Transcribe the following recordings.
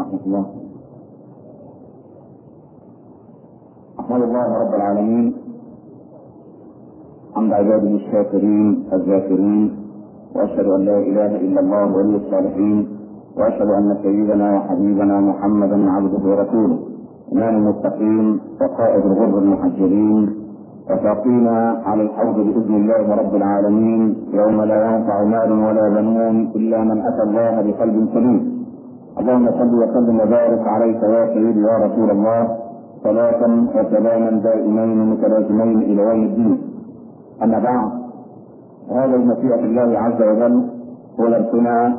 ورحمة الله أحمد الله رب العالمين حمد عباده الشاكرين الذاكرين وأشهد أن لا إله إلا الله ولي الصالحين وأشهد أن سيدنا وحبيبنا محمدا عبده ورسوله إمام المتقين وقائد الغر المحجلين وساقينا على الحوض بإذن الله رب العالمين يوم لا ينفع مال ولا بنون إلا من أتى الله بقلب سليم اللهم صل وسلم وبارك عليك يا سيدي يا رسول الله صلاة وسلاما دائمين متلازمين إلى يوم الدين أما بعد هذا بمشيئة الله عز وجل هو درسنا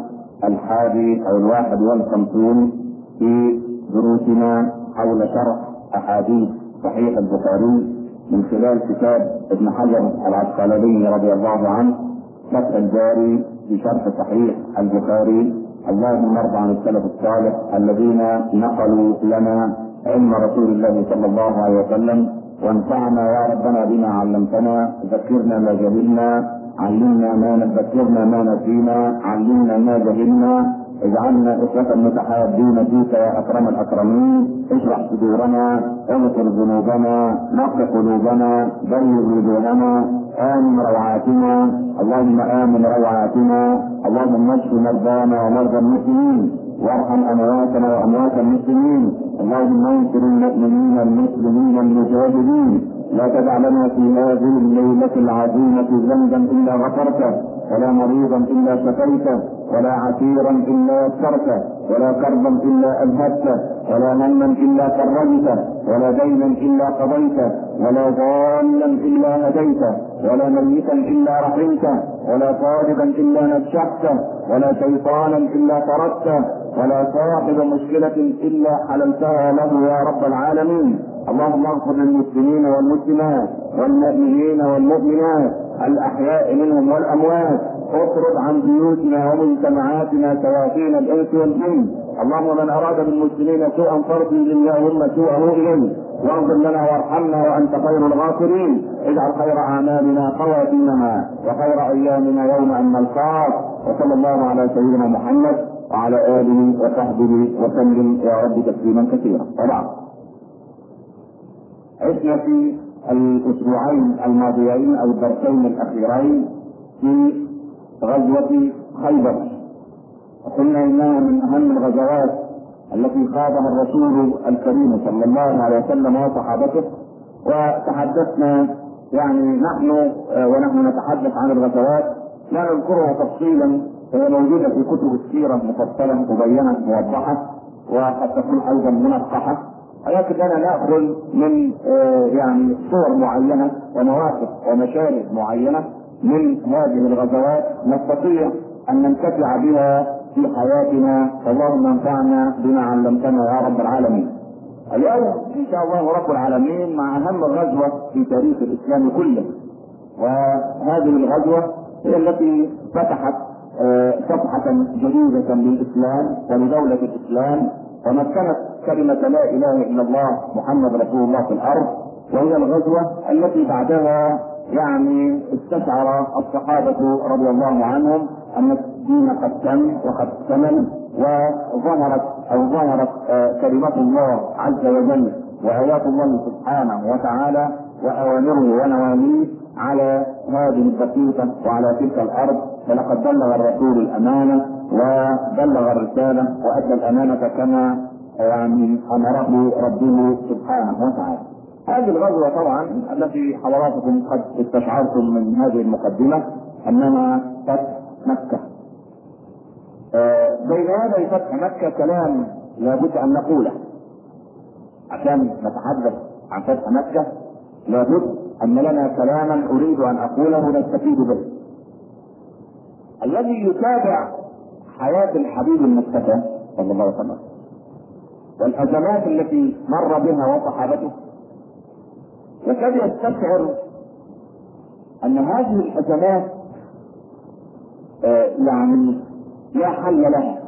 الحادي أو الواحد والخمسون في دروسنا حول شرح أحاديث صحيح البخاري من خلال كتاب ابن حجر العسقلاني رضي الله عنه فتح الجاري بشرح صحيح البخاري اللهم ارض عن السلف الصالح الذين نقلوا لنا علم رسول الله صلى الله عليه وسلم وانفعنا يا ربنا بما علمتنا ذكرنا ما جهلنا علمنا ما ذكرنا ما نسينا علمنا ما جهلنا اجعلنا إخوة متحابين فيك يا أكرم الأكرمين اشرح صدورنا اغفر ذنوبنا نقي قلوبنا بلغ وجوهنا آمن روعاتنا اللهم آمن روعاتنا اللهم اشف مرضانا ومرضى المسلمين وارحم امواتنا واموات المسلمين اللهم انصر المؤمنين المسلمين المجاهدين لا تدع لنا في هذه الليلة العظيمة ذنبا إلا غفرته ولا مريضا إلا شفيته ولا عسيرا إلا يسرته ولا كربا إلا أذهبته ولا هما إلا فرجته ولا دينا إلا قضيته ولا ضالا إلا هديته ولا ميتا إلا رحمته ولا طالبا إلا نجحته ولا شيطانا إلا طردته ولا صاحب مشكلة إلا حللتها له يا رب العالمين اللهم اغفر للمسلمين والمسلمات والمؤمنين والمؤمنات الأحياء منهم والأموات اطرد عن بيوتنا ومجتمعاتنا شياطين الانس والجن اللهم من اراد بالمسلمين سوءا فرد اللهم سوءه اليه واغفر لنا وارحمنا وانت خير الغافرين اجعل خير اعمالنا خواتيمنا وخير ايامنا يوم ان نلقاك وصلى الله على سيدنا محمد وعلى اله وصحبه وسلم يا رب تسليما كثيرا وبعد عشنا في الاسبوعين الماضيين او الدرسين الاخيرين في غزوة خيبر وقلنا انها من اهم الغزوات التي خاضها الرسول الكريم صلى الله عليه وسلم وصحابته وتحدثنا يعني نحن ونحن نتحدث عن الغزوات لا نذكرها تفصيلا هي موجودة في كتب السيرة مفصلة مبينة موضحة وقد تكون ايضا منقحة ولكننا ناخذ من يعني صور معينة ومواقف ومشاهد معينة من هذه الغزوات نستطيع ان ننتفع بها في حياتنا اللهم انفعنا بما علمتنا يا رب العالمين. اليوم ان شاء الله رب العالمين مع اهم غزوه في تاريخ الاسلام كله. وهذه الغزوه هي التي فتحت صفحة جديدة للإسلام ولدولة الإسلام ومكنت كلمة لا إله إلا الله محمد رسول الله في الأرض وهي الغزوة التي بعدها يعني استشعر الصحابة رضي الله عنهم أن الدين قد تم وقد اكتمل وظهرت أو ظهرت كلمة الله عز وجل وآيات الله سبحانه وتعالى وأوامره ونواهيه على هذه البسيطة وعلى تلك الأرض فلقد بلغ الرسول الأمانة وبلغ الرسالة وأدى الأمانة كما يعني أمره ربه سبحانه وتعالى. هذه الغزوة طبعا التي حضراتكم قد استشعرتم من هذه المقدمة أنها فتح مكة. آه بين يدي فتح مكة كلام لابد أن نقوله عشان نتحدث عن فتح مكة لابد أن لنا كلاما أريد أن أقوله نستفيد به. الذي يتابع حياة الحبيب المصطفى صلى الله عليه وسلم والأزمات التي مر بها وصحابته يكاد يستشعر ان هذه الازمات آه يعني لا حل لها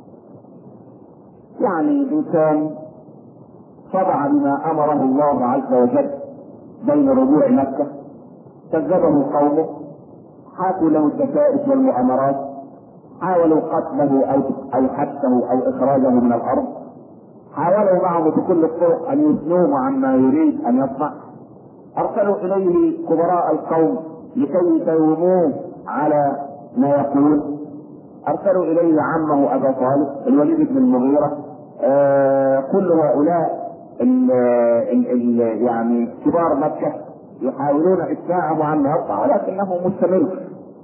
يعني انسان صدع بما امره الله عز وجل بين ربوع مكه كذبه قومه حاكوا له الدسائس والمؤامرات حاولوا قتله او او حبسه او اخراجه من الارض حاولوا معه بكل الطرق ان يثنوه عما يريد ان يصنع ارسلوا اليه كبراء القوم لكي يساوموه على ما يقول ارسلوا اليه عمه ابا طالب الوليد بن المغيره آه كل هؤلاء ال ال ال يعني كبار مكه يحاولون اثناءه عما يقطع ولكنه مستمر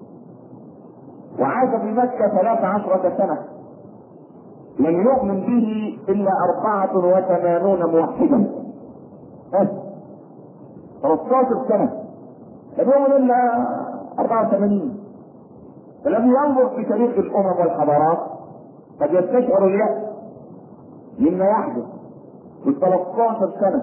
وعاش في مكه ثلاث عشرة سنه لم يؤمن به الا اربعة وثمانون موحدا بس 13 سنة لم يؤمن الا 84 فلم ينظر في تاريخ الامم والحضارات قد يستشعر اليأس مما يحدث في 13 سنة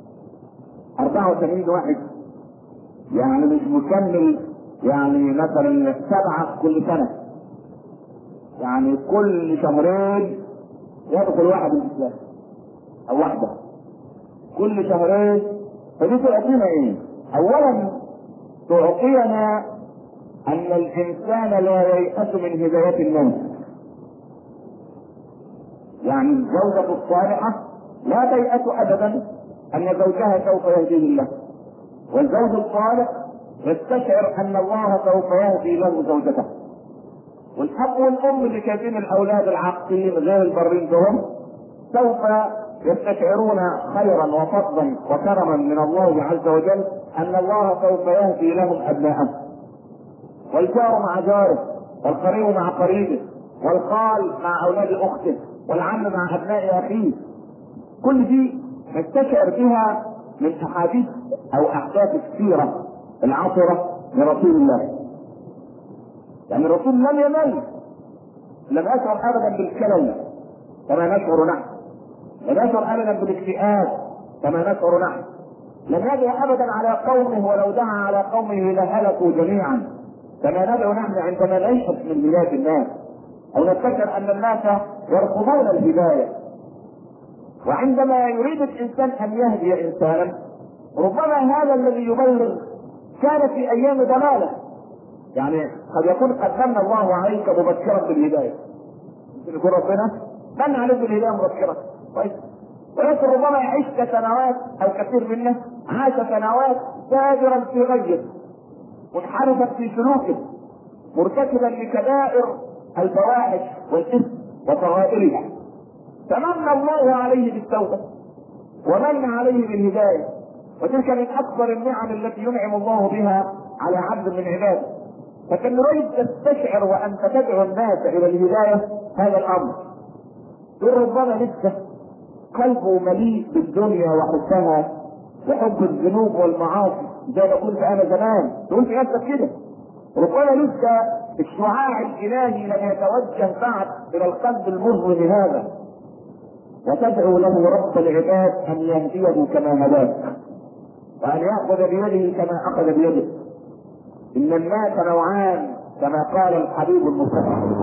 84 واحد يعني مش مكمل يعني مثلا سبعة كل سنة يعني كل شهرين يدخل واحد الاسلام او واحده كل شهرين فدي تعطينا ايه؟ اولا تعطينا ان الانسان لا ييأس من هداية الناس يعني الزوجة الصالحة لا تيأس ابدا ان زوجها سوف يهديه الله والزوج الصالح يستشعر ان الله سوف يهدي له زوجته والاب والام اللي شايفين الاولاد العاقلين غير البرين دول سوف يستشعرون خيرا وفضلا وكرما من الله عز وجل ان الله سوف يهدي لهم ابناءهم والجار مع جاره والقريب مع قريبه والخال مع اولاد اخته والعم مع ابناء اخيه كل دي نستشعر بها من احاديث او احداث السيره العطره لرسول الله يعني الرسول لم يمل لم يشعر ابدا بالكلل كما نشعر نحن لم يشعر ابدا بالاكتئاب كما نشعر نحن لم يدعو ابدا على قومه ولو دعا على قومه لهلكوا جميعا كما ندعو نحن عندما نيأس من هداية الناس او نفتكر ان الناس يرفضون الهداية وعندما يريد الانسان ان يهدي انسانا ربما هذا الذي يبلغ كان في ايام ضلاله يعني قد يكون قد من الله عليك مبكرا بالهدايه ممكن يكون ربنا من عليك بالهدايه مبكرا طيب ولكن ربما يعيش كسنوات او كثير منه عاش سنوات تاجرا في غيه منحرفا في سلوكه مرتكبا لكبائر الفواحش والاثم وصغائرها فمن الله عليه بالتوبه ومن عليه بالهدايه وتلك من اكبر النعم التي ينعم الله بها على عبد من عباده فكان يريد تستشعر وانت تدعو الناس الى الهدايه هذا الامر يقول ربما لسه قلبه مليء بالدنيا وحبها وحب الذنوب والمعاصي زي ما كنت انا زمان تقول في نفسك كده ربما لسه الشعاع الالهي لم يتوجه بعد الى القلب المظلم هذا وتدعو له رب العباد ان يهديه كما هداك وان ياخذ بيده كما اخذ بيده ان الناس نوعان كما قال الحبيب المصطفى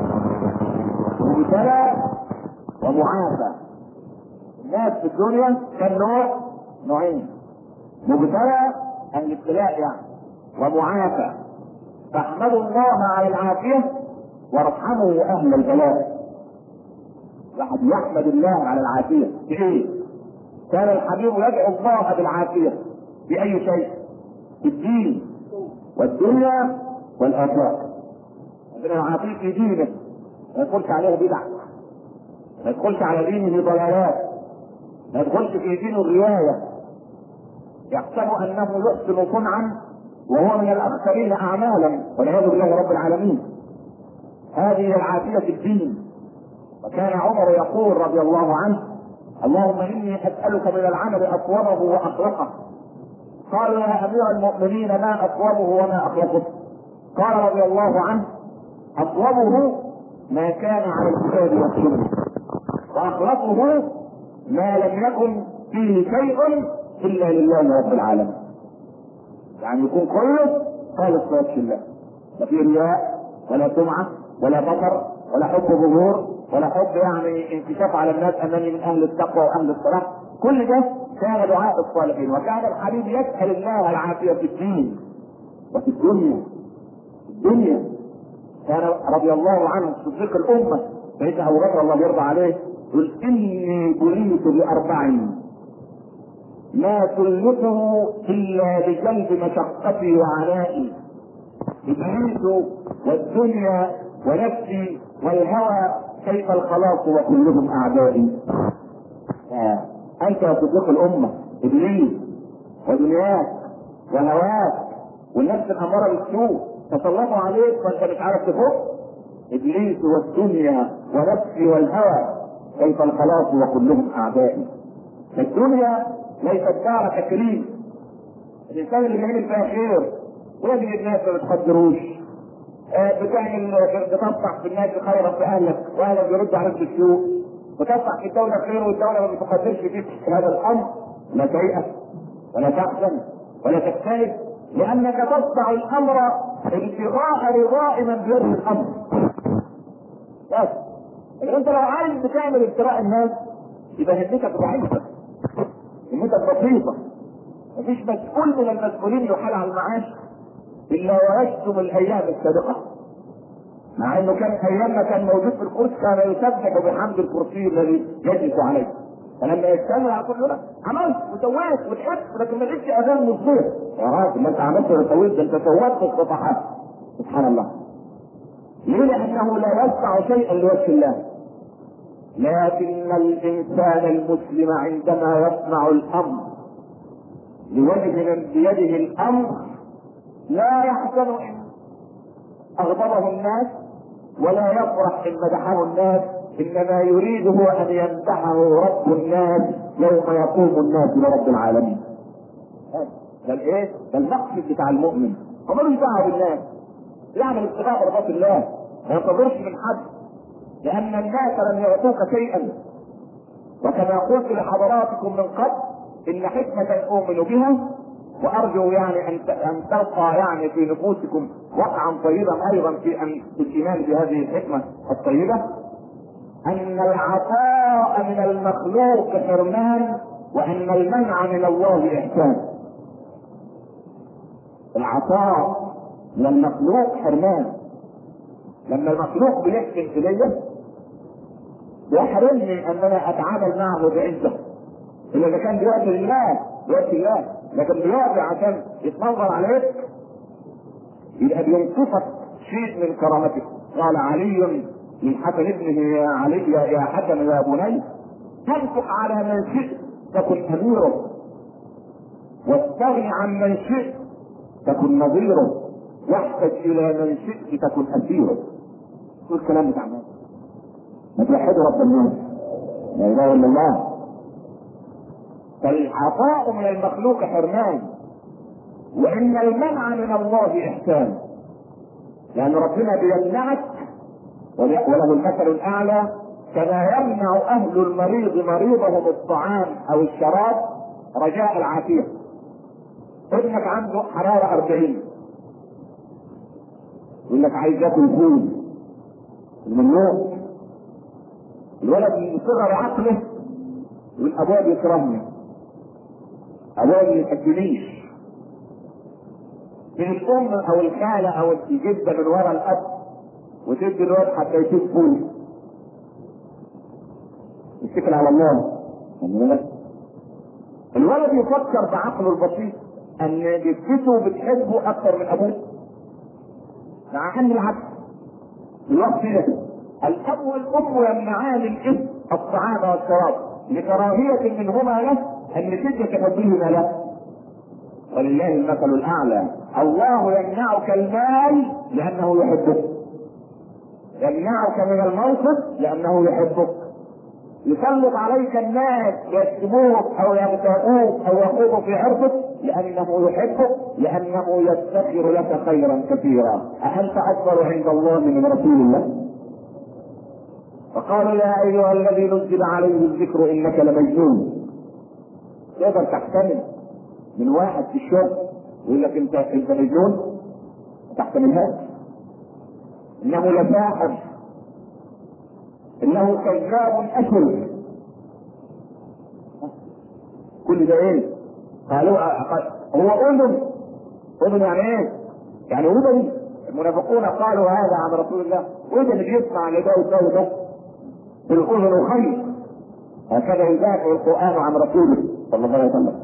مبتلى ومعافى الناس في الدنيا كان نوع نوعين مبتلى الابتلاء يعني ومعافى فاحمدوا الله على العافيه وارحموا اهل البلاء واحد يحمد الله على العافيه في ايه؟ كان الحبيب يدعو الله بالعافيه في اي شيء في الدين والدنيا والاخره ربنا يعافيه في دينه ما يدخلش عليه بدع ما يدخلش على دينه ضلالات ما يدخلش في دينه الروايه يحسب انه يحسن صنعا وهو من الاخسرين اعمالا والعياذ بالله رب العالمين هذه العافيه في الدين وكان عمر يقول رضي الله عنه اللهم اني اسالك من العمل اصوبه واخلقه قالوا يا امير المؤمنين ما اصوبه وما اخلقه قال رضي الله عنه اصوبه ما كان على الكتاب والسنه واخلقه ما لم يكن فيه شيء الا لله رب العالمين يعني يكون كله خالص لوجه الله لا في رياء ولا سمعه ولا بصر ولا حب ظهور ولا حب يعني انكشاف على الناس انني من اهل التقوى واهل الصلاح كل ده كان دعاء الصالحين وكان الحبيب يسال الله العافيه في الدين وفي الدنيا في الدنيا كان رضي الله عنه صديق الامه سيدنا ابو بكر الله يرضى عليه قل اني بريت باربع ما كلفه الا بجلب مشقتي وعنائي ابليس والدنيا ونفسي والهوى كيف الخلاص وكلهم اعدائي انت يا صديق الامه ابليس ودنياك وهواك والنفس الاماره بالسوء تسلطوا عليك وانت مش عارف تفوق ابليس والدنيا ونفسي والهوى كيف الخلاص وكلهم اعدائي الدنيا ليست دار تكريم الانسان اللي بيعمل فيها خير ويجد الناس ما بتقدروش آه، بتعمل بتنصح في الناس خيرا في اهلك واهلك بيردوا عليك بالسوء بتنصح في الدوله خير والدوله ما بتقدرش فيك في هذا الامر لا تيأس ولا تحزن ولا تكتئب لانك تصنع الامر ابتغاء رضاء من بيد الامر بس انت لو عايز بتعمل ابتغاء الناس يبقى همتك ضعيفه همتك بسيطه مفيش مسؤول من المسؤولين يحال على المعاش الا ويشتم الايام السابقه مع انه كان ايام ما كان موجود في الكرسي كان يسبح بحمد الكرسي الذي يجلس عليه فلما يستمر على كل له عملت وسويت وضحكت لكن ما لقيتش اذان مصير يا راجل ما انت عملت وسويت ده انت سويت في الصفحات سبحان الله ليه؟ لانه لا يصنع شيئا لوجه الله لكن الانسان المسلم عندما يصنع الامر لوجه من بيده الامر لا يحزن ان اغضبه الناس ولا يفرح ان مدحه الناس انما يريد هو ان يمدحه رب الناس يوم يقوم الناس لرب العالمين ده الايه؟ ده المقصد بتاع المؤمن هو ملوش دعوه بالناس يعمل ابتغاء مرضات الله ما ينتظرش من حد لان الناس لم يعطوك شيئا وكما قلت لحضراتكم من قبل ان حكمه اؤمن بها وارجو يعني ان ان تلقى يعني في نفوسكم وقعا طيبا ايضا في ان في الايمان بهذه الحكمه الطيبه ان العطاء من المخلوق حرمان وان المنع من الله احسان العطاء من المخلوق حرمان لما المخلوق بيحسن الي بيحرمني ان انا اتعامل معه بعزه الا اذا كان بيعطي لله بيعطي الله لكن بيعطي عشان يتنظر عليك يبقى بينقصك شيء من كرامتك قال علي للحسن ابنه يا علي يا, يا حسن يا بني تنفق على من شئت تكن اميره واستغني عن من شئت تكن نظيره واحتج الى من شئت تكن اسيره شو الكلام بتاع الناس ما توحدوا رب الناس لا اله الا الله فالعطاء من المخلوق حرمان وان المنع من الله احسان لان ربنا بيمنعك وله المثل الاعلى كما يمنع اهل المريض مريضهم الطعام او الشراب رجاء العافيه ابنك عنده حراره 40 يقول لك عايز ياكل فول الممنوع الولد من صغر عقله يقول ابويا بيكرهني ابويا ما بيحبنيش من الام او الخاله او الجده من ورا الاب وتدي الواد حتى يشوف فول يتكل على الله الولد يفكر بعقله البسيط ان جدته بتحبه اكثر من ابوه مع ان العكس الوقت ده الاب والام يمنعان الابن الطعام والشراب لكراهيه منهما له ان جدك تحبهما له ولله المثل الاعلى الله يمنعك المال لانه يحبك يمنعك من الموقف لانه يحبك يسلط عليك الناس يشتموك او يغتابوك او يخوضوا في عرضك لانه يحبك لانه يستغفر لك خيرا كثيرا اانت افضل عند الله من رسول الله فقال يا ايها الذي نزل عليه الذكر انك لمجنون تقدر تحتمل من واحد في الشغل يقول لك انت انت مجنون ما تحتملهاش انه لساحر انه كذاب اشر كل ده ايه؟ قالوا هو اذن اذن يعني ايه؟ يعني اذن المنافقون قالوا هذا عن رسول الله اذن بيسمع لده وده وده الاذن خير هكذا يدافع القران عن رسوله صلى الله عليه وسلم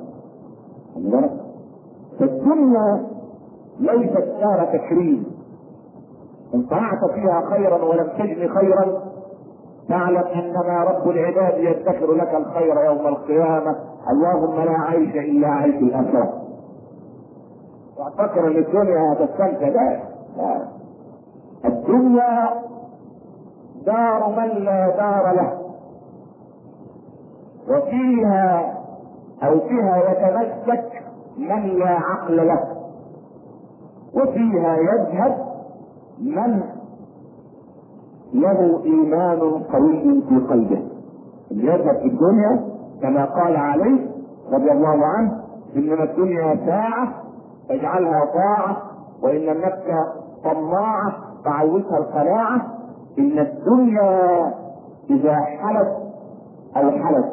فالدنيا ليست دار تكريم ان طلعت فيها خيرا ولم تجن خيرا تعلم انما رب العباد يدخر لك الخير يوم القيامه اللهم لا عيش الا عيش الاخره واعتقد ان الدنيا هتستمتع لا لا الدنيا دار من لا دار له وفيها او فيها يتمسك من لا عقل له وفيها يذهب من له ايمان قوي في قلبه اللي يذهب في الدنيا كما قال عليه رضي الله عنه انما الدنيا ساعه اجعلها طاعه وان النفس طماعه فعوزها القناعه ان الدنيا اذا حلت او حلت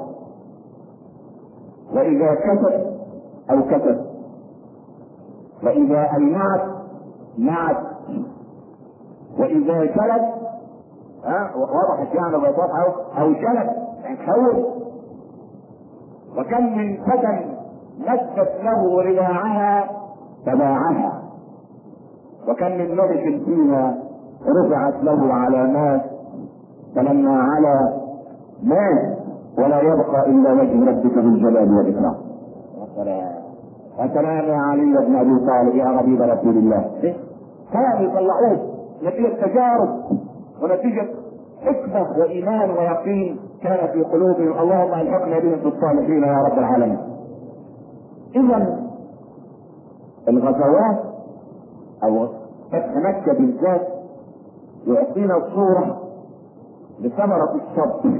واذا كسب او كسب واذا اينعت نعت واذا شلت ها وضحت يعني بقت واضحه او شلت تخوف وكم من فتى نست له رباعها تباعها وكم من ملك فيها رفعت له علامات فلما على مات ولا يبقى الا وجه ربك ذو الجلال والاكرام وسلام يا علي بن ابي طالب يا حبيب رسول الله كانوا يطلعوه نتيجه تجارب ونتيجه حكمه وايمان ويقين كان في قلوبهم اللهم الحقنا بهم في الصالحين يا رب العالمين اذا الغزوات او فتح مكه بالذات يعطينا صوره لثمره الصبر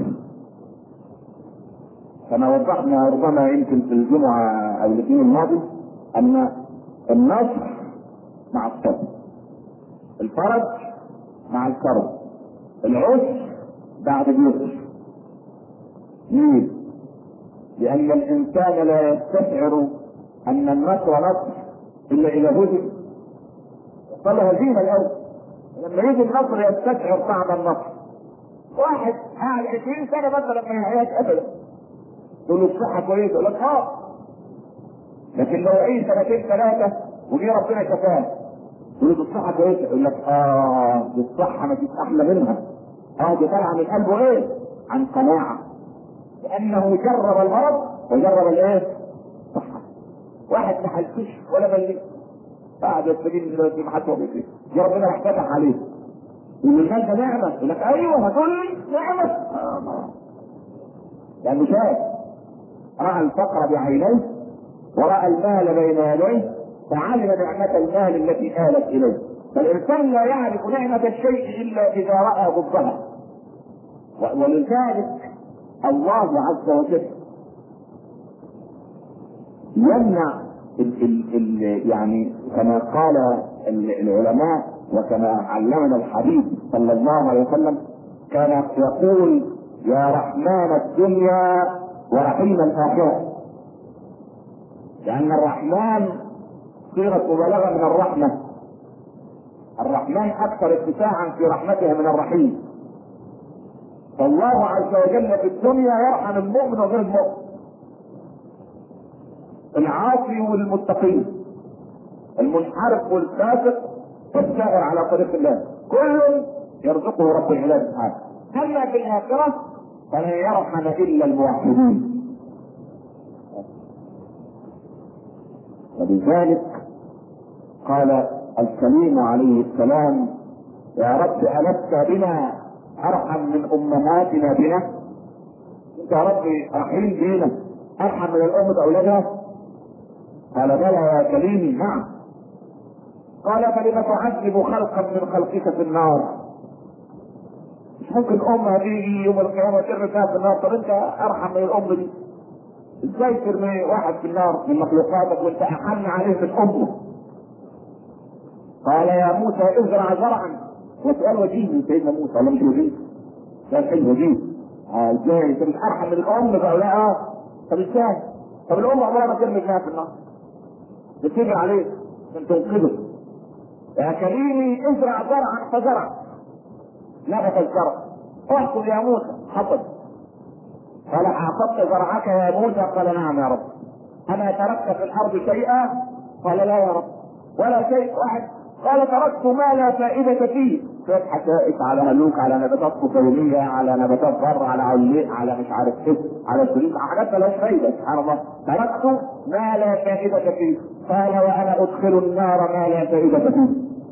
كما وضحنا ربما يمكن في الجمعه او الاثنين الماضي ان النصر مع الصبر الفرج مع الكرب العسر بعد اليسر ليه؟ لأن الإنسان لا يستشعر أن النصر نصر إلا إذا هزم وصل هزيمة الأول لما يجي النصر يستشعر طعم النصر واحد قاعد 20 سنة مثلا ما يحياش أبدا تقول له الصحة كويسة يقول لك اه لكن لو عيش سنتين ثلاثة وجي ربنا شفاه تقول له الصحة كويسة يقول لك اه دي الصحة ما فيش أحلى منها اه دي طالعة من قلبه ايه؟ عن قناعة لأنه جرب المرض وجرب الايه؟ الصحة واحد ما حلتوش ولا بلغ قاعد يستجيب دلوقتي ما حد هو بيطير يا ربنا راح فتح عليه يقول المال ده نعمة يقول لك ايوه هتقول لي نعمة آه ما. لأنه شاف رأى الفقر بعينيه ورأى المال بين يديه فعلم نعمة المال التي آلت إليه فالإنسان لا يعرف نعمة الشيء إلا إذا رأى ضدها ولذلك الله عز وجل يمنع ال ال ال يعني كما قال العلماء وكما علمنا الحبيب صلى الله عليه وسلم كان يقول يا رحمن الدنيا ورحيم الآخرة لأن الرحمن صيغة مبالغة من الرحمة الرحمن أكثر اتساعا في رحمته من الرحيم فالله عز وجل في الدنيا يرحم المؤمن وغير المؤمن العاصي والمتقين المنحرف والفاسق والسائر على طريق الله كل يرزقه رب العباد سبحانه اما في الاخره فلن يرحم الا الموحدين ولذلك قال الكريم عليه السلام يا رب ألست بنا أرحم من أمهاتنا بنا أنت يا رب رحيم بينا أرحم من الأم بأولادها قال بلى يا كريمي نعم قال فلم تعذب خلقا من خلقك في النار مش ممكن أم هتيجي يوم القيامة ترمي فيها في النار طب أنت أرحم من الأم دي ازاي ترمي واحد في النار من مخلوقاتك وانت احن عليه من امه قال يا موسى ازرع زرعا وسؤال وجيه من سيدنا موسى ولا مش وجيه؟ ده الحلم وجيه اه ازاي انت مش ارحم من الام بقى لا اه طب ازاي؟ طب الام عمرها ما ترمي ابنها في النار بتيجي عليه عشان تنقذه يا كريمي ازرع زرعا فزرع نبت الزرع احكم يا موسى حصل قال اعطبت زرعك يا موسى قال نعم يا رب اما تركت في الارض شيئا قال لا يا رب ولا شيء واحد قال تركت ما لا فائدة فيه شوية حشائش على هلوك على نباتات فصولية على نباتات ضر على علق على مش عارف ايه على سلوك حاجات مالهاش فايدة سبحان الله تركت ما لا فائدة فيه قال وانا ادخل النار ما لا فائدة فيه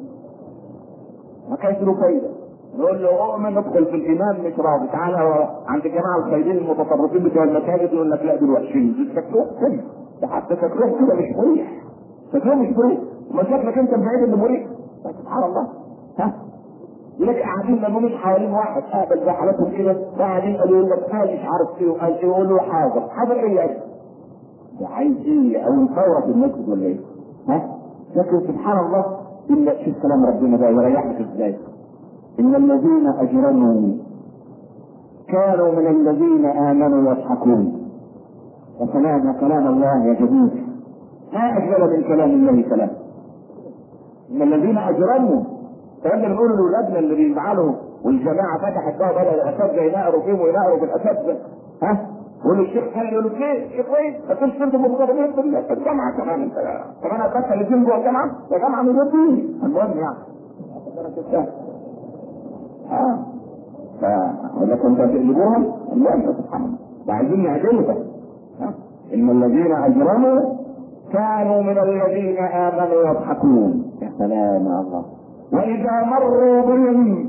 ما كانش له فايدة نقول له اؤمن ندخل في الايمان مش راضي تعالى عند جماعه الخيرين المتطرفين بتوع المساجد يقول لك لا دول وحشين شكلهم كده ده حتى شكلهم كده مش مريح شكلهم مش مريح ما شكلك انت بعيد اللي مريح سبحان الله ها يقول لك قاعدين ملمومين حوالين واحد قابل زي حالتهم كده قاعدين قالوا يقول لك قال مش عارف ايه وقال ايه يقول له حاضر حاضر ايه يا اخي ده عايز ايه او ثوره في المسجد ولا ايه ها لكن سبحان الله الا شوف كلام ربنا ده يريحك ازاي ان الذين اجرموا كانوا من الذين امنوا يضحكون وسمعنا كلام الله يا جميل ما اجمل من كلام الله كلام ان الذين اجرموا الكلام ده بنقوله لاولادنا اللي بيزعلوا والجماعه فتحت بقى بدأ الاساتذه ينقروا فيهم وينقروا في الاساتذه ها يقول الشيخ قال يقول ليه يا كويس ما كنتش انتم متضررين في الجامعه كمان انت كمان هتدخل الاثنين جوه الجامعه يا جامعه من الدين المهم يعني اه فإذا كنت تقلبوهم الله سبحانه الله وعايزين نعدلها إن الذين أجرموا كانوا من الذين آمنوا يضحكون يا سلام يا الله وإذا مروا بهم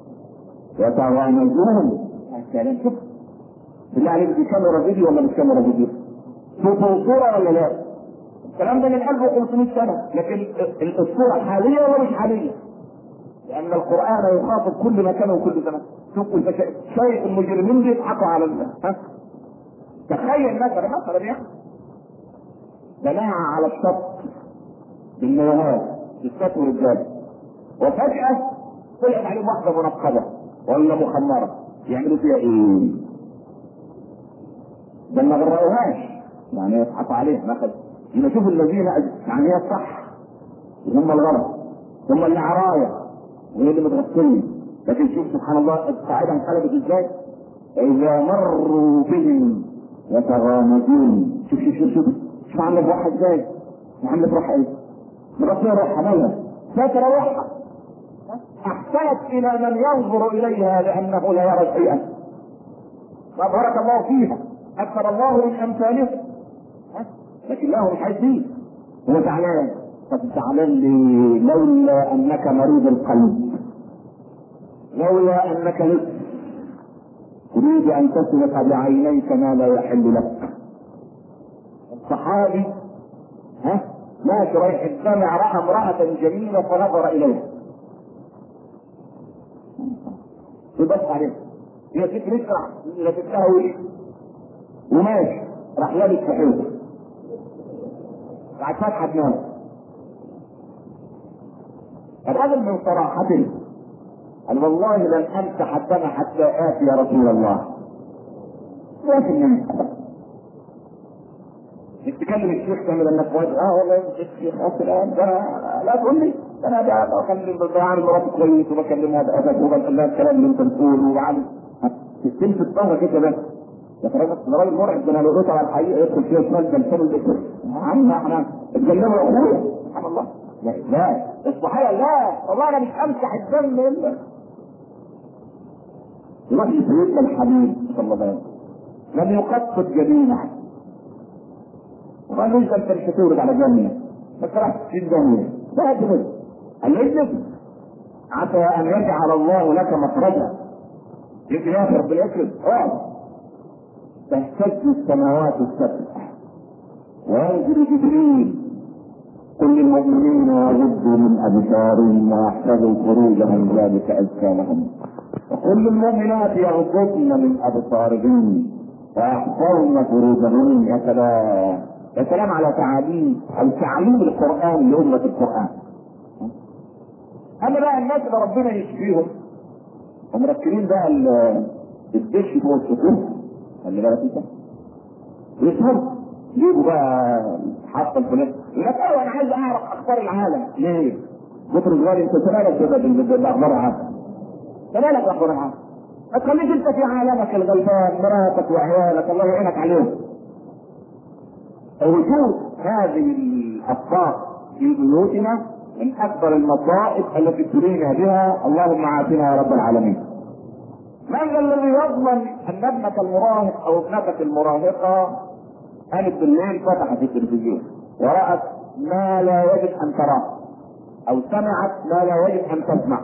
يتغامزون يا سلام شوف بالله عليك دي كاميرا فيديو ولا مش كاميرا فيديو؟ شوفوا صورة ولا لا؟ الكلام ده من 1500 سنة لكن الصورة حالية ولا مش حالية؟ لأن القرآن يخاطب كل مكان وكل زمان شوف انت شايف المجرمين بيضحكوا على الله ها تخيل مثلا مثلا يا اخي جماعة على الشط بالنوهات الستات والرجال وفجأة طلعت عليهم واحدة منقبة ولا مخمرة يعملوا فيها ايه؟ ده ما غرقوهاش يعني يضحكوا عليها مثلا يبقى شوف الذين يعني هي الصح هم الغلط هم اللي عرايا وهي اللي متغطية لكن شوف سبحان الله القاعدة انقلبت ازاي إذا مروا بهم يتغامزون شوف شوف شوف شوف شوف عندك روحها ازاي عندك روحها ايه مرتبة روحها مالها فاكرة روحها أحسنت إلى من ينظر إليها لأنه لا يرى شيئا وبارك الله فيها أكثر الله من أمثالهم لكن له مش عايزين هو زعلان طب زعلان ليه؟ لولا انك مريض القلب لولا انك لص تريد ان تسلك بعينيك ما لا يحل لك الصحابي ها ماشي رايح الجامع راى امرأة جميلة فنظر إليها يبص عليها هي تجري تسرع لا تتهوي وماشي راح لابس في حيطه بعد فتحة دماغه الرجل من صراحته قال والله لن امسح الدم حتى اتي يا رسول الله لكن تكلم الشيخ تعمل انك واجب اه والله الشيخ خلاص الان ده لا تقول لي انا ده بكلم بعمل مراتي كويس وبكلمها بادب وبقول لها الكلام اللي انت بتقوله وبعمل تستلف الظهر كده بس لكن راجل مرعب ده انا لو على الحقيقه يدخل فيها شمال جلسان الذكر عم احنا اتجنبوا اخويا سبحان الله لا لا الصحيح لا والله انا مش امسح الدم الا يروح سيدنا الحبيب صلى الله عليه وسلم لم يقصد جبينه وقال له انت مش هتورد على جنه بس راح في الجنه لا تمد قال له اجلس عسى ان يجعل الله لك مخرجا يجي يا رب الاسود اقعد تهتز السماوات السبع وينزل جبريل كل المؤمنين يغضوا من ابصارهم ويحفظوا فروجهم ذلك ازكى لهم وكل المؤمنات يغضضن من ابصارهن ويحفظن فروجهن يا سلام يا سلام على تعاليم او تعليم القران لامه القران اما بقى الناس اللي ربنا يشفيهم ومركبين بقى الدش فوق السطوح خلي بالك انت يسهر يجيبوا بقى حط الفلان يقول لك ايوه انا عايز اعرف اخبار العالم ليه؟ بطرس غالي انت مالك كده بالاخبار العالم؟ انت مالك باخبار العالم؟ ما تخليش انت في عالمك الغلبان مراتك وعيالك الله يعينك عليهم وجود هذه الاطفال في بيوتنا من اكبر المصائب التي ابتلينا بها اللهم عافنا يا رب العالمين من ذا الذي يضمن ان ابنك المراهق او ابنتك المراهقه قامت بالليل فتحت التلفزيون ورأت ما لا يجب ان تراه او سمعت ما لا يجب ان تسمع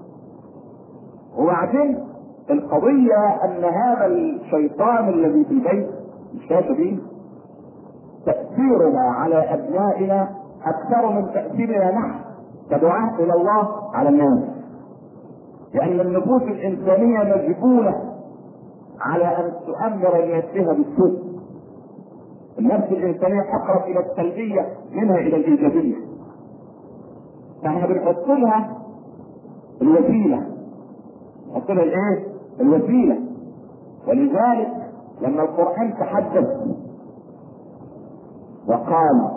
وبعدين القضية ان هذا الشيطان الذي في البيت الشاشة دي تأثيرنا على ابنائنا اكثر من تأثيرنا نحن كدعاة الى الله على الناس لان النفوس الانسانية مجبولة على ان تؤمر نفسها بالسوء النفس الانسانية اقرب الى السلبية منها الى الايجابية فاحنا بنحط لها الوسيلة نحط لها الايه؟ الوسيلة ولذلك لما القرآن تحدث وقال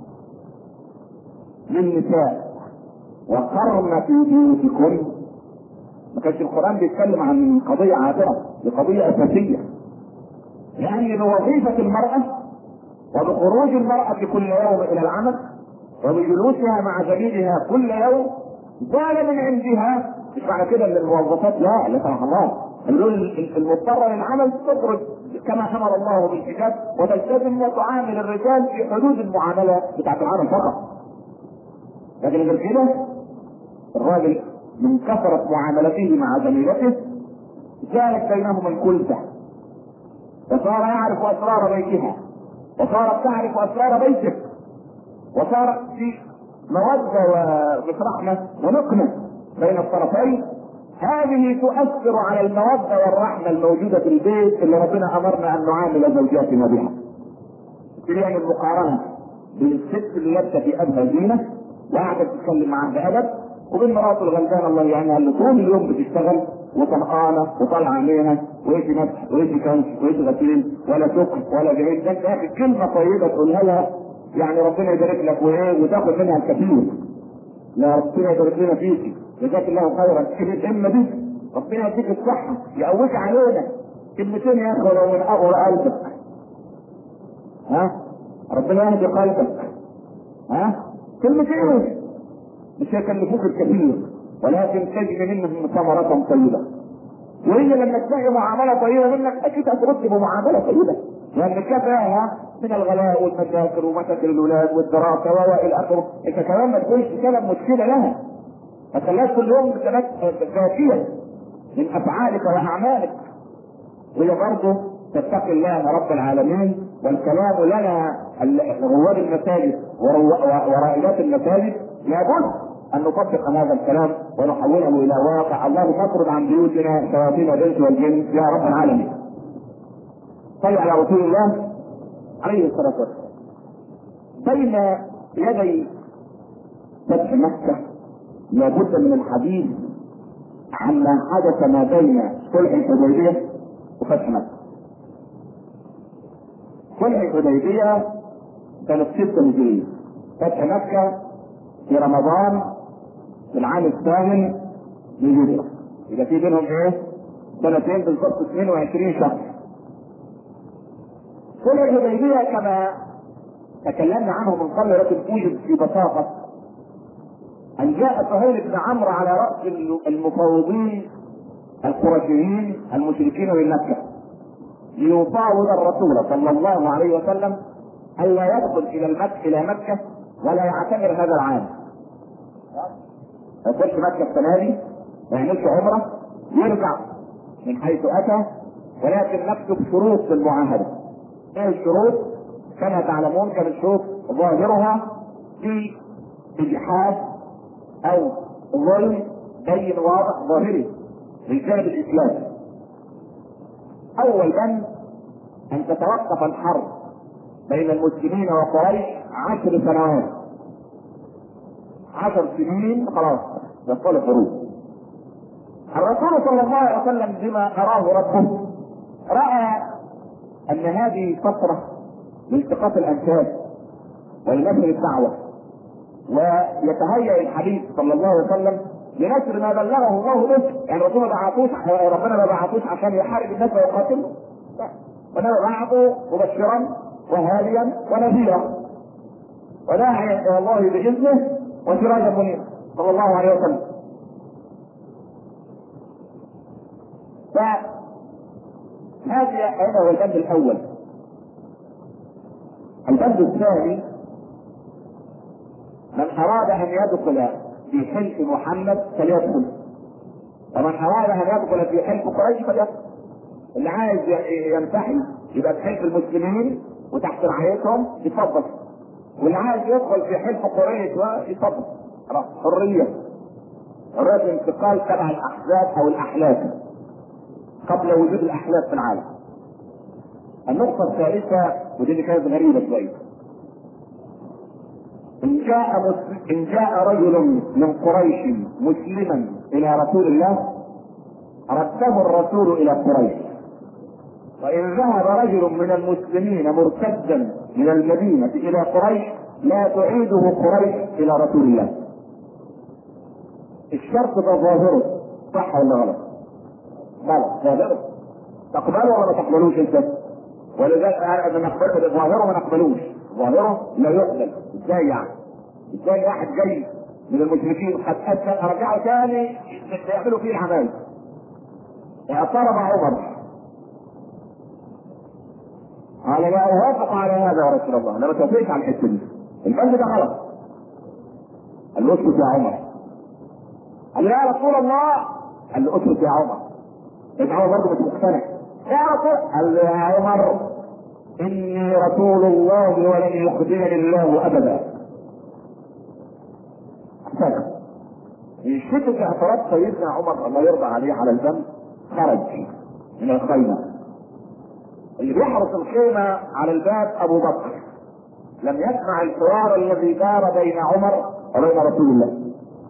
للنساء وقرن في بيوتكن ما كانش القرآن بيتكلم عن قضية عابرة دي قضية أساسية يعني بوظيفة المرأة وبخروج المرأة كل يوم إلى العمل وبجلوسها مع زميلها كل يوم زال من عندها مش معنى كده ان الموظفات لا لا سمح الله المضطرة للعمل تخرج كما امر الله بالحجاب وتلتزم وتعامل الرجال في حدود المعامله بتاعت العمل فقط. لكن غير كده الراجل من كثرة معاملته مع زميلته زالت بينهما الكلفة وصار يعرف اسرار بيتها وصارت تعرف اسرار بيتك وصارت في مودة ورحمة ونقمة بين الطرفين هذه تؤثر على المودة والرحمة الموجودة في البيت اللي ربنا أمرنا أن نعامل زوجاتنا بها. يعني المقارنة بين الست اللي لابسة في أبهى زينة وقاعدة تتكلم معاه بأدب وبين مراته الغلبانة الله يعينها اللي طول اليوم بتشتغل وطمقانة وطالعة عينيها ويجي مسح ويجي كنش ويجي غسيل ولا سكر ولا جهيز ده انت يا اخي كلمة طيبة تقولها لها يعني ربنا يبارك لك وايه وتاخد منها الكثير. لا ربنا يبارك لنا فيكي جزاك الله خيرا شوف الهمة دي ربنا يديك الصحة يقويك علينا كلمتين يا اخي ولو من اغر قلبك ها ربنا يهدي قلبك ها كلمتين مش هيكلفوك الكثير ولكن تجد منهم ثمرة طيبة وهي لما تلاقي معاملة طيبة منك أكيد هترد بمعاملة طيبة لأن كفاها من الغلاء والمشاكل ومشاكل الأولاد والدراسة وإلى آخره أنت كمان ما تكونش سبب مشكلة لها ما تخليهاش كل يوم ذاتية من أفعالك وأعمالك وهي برضه تتقي الله رب العالمين والكلام لنا رواد المساجد ورائدات المساجد لابد ان نطبق هذا الكلام ونحوله الى واقع الله نطرد عن بيوتنا شياطين الانس والجن يا رب العالمين. صلى على رسول الله عليه الصلاه والسلام. بين يدي فتح مكه لابد من الحديث عما حدث ما بين صلح الحديبيه وفتح مكه. صلح الحديبيه كانت ستة هجرية فتح مكة في رمضان في العام الثامن للهجرة يبقى في بينهم ايه؟ سنتين بالضبط 22 شهر صلح الحديبية كما تكلمنا عنه من قبل لكن اوجد في بساطة أن جاء سهيل بن عمرو على رأس المفوضين القرشيين المشركين من مكة ليفاوض الرسول صلى الله عليه وسلم الا يدخل الى المكة الى مكة ولا يعتمر هذا العام. ما يدخلش مكة السنة دي ما يعملش عمرة يرجع من حيث اتى ولكن نكتب شروط للمعاهدة. ايه الشروط؟ كما تعلمون كانت الشروط ظاهرها في اجحاف او ظلم بين واضح ظاهري للجانب الاسلامي. اول بند ان تتوقف الحرب بين المسلمين وقريش عشر سنوات عشر سنين خلاص يبطل الحروب الرسول صلى الله عليه وسلم بما اراه ربه راى ان هذه فتره لالتقاط الانساب ولنشر الدعوه ويتهيأ الحبيب صلى الله عليه وسلم لنشر ما بلغه الله به يعني ربنا ما بعثوش ربنا ما بعثوش عشان يحارب الناس ويقاتلهم لا وانما بعثه مبشرا وهاديا ونذيرا وداعيا الى الله باذنه وسراجا منيرا صلى الله عليه وسلم فهذا هذا هو البند الاول البند الثاني من اراد ان يدخل في حلف محمد فليدخل ومن اراد ان يدخل في حلف قريش فليدخل اللي عايز ينتحل يبقى في حلف المسلمين وتحت رعايتهم يتفضل واللي عايز يدخل في حلف قريش يتفضل خلاص حريه حريه الانتقال تبع الاحزاب او الاحلاف قبل وجود الاحلاف في العالم النقطه الثالثه ودي اللي كانت غريبه شويه إن جاء مسلم إن جاء رجل من قريش مسلما إلى رسول الله رده الرسول إلى قريش وإن ذهب رجل من المسلمين مرتدا من المدينة إلى قريش لا تعيده قريش إلى رسول الله الشرط ده ظاهره صح ولا غلط؟ غلط ظاهره تقبله ولا ما تقبلوش انت؟ ولذلك انا نقبله ظاهره ما نقبلوش ظاهره لا يقبل ازاي يعني؟ ازاي واحد جاي من المشركين قد اسلم ارجعه ثاني يعملوا فيه العمايل اعترض عمر قال لا اوافق على هذا يا رسول الله انا ما توافقش على الحته دي البند ده غلط قال له اسكت يا عمر قال له يا رسول الله قال له اسكت يا عمر انت عمر برضه مش مقتنع يا رسول قال له يا عمر اني رسول الله ولن يخزيني الله ابدا سنة من شدة اعتراض سيدنا عمر الله يرضى عليه على الذنب خرج من الخيمة اللي بيحرس الخيمة على الباب أبو بكر لم يسمع الحوار الذي دار بين عمر وبين رسول الله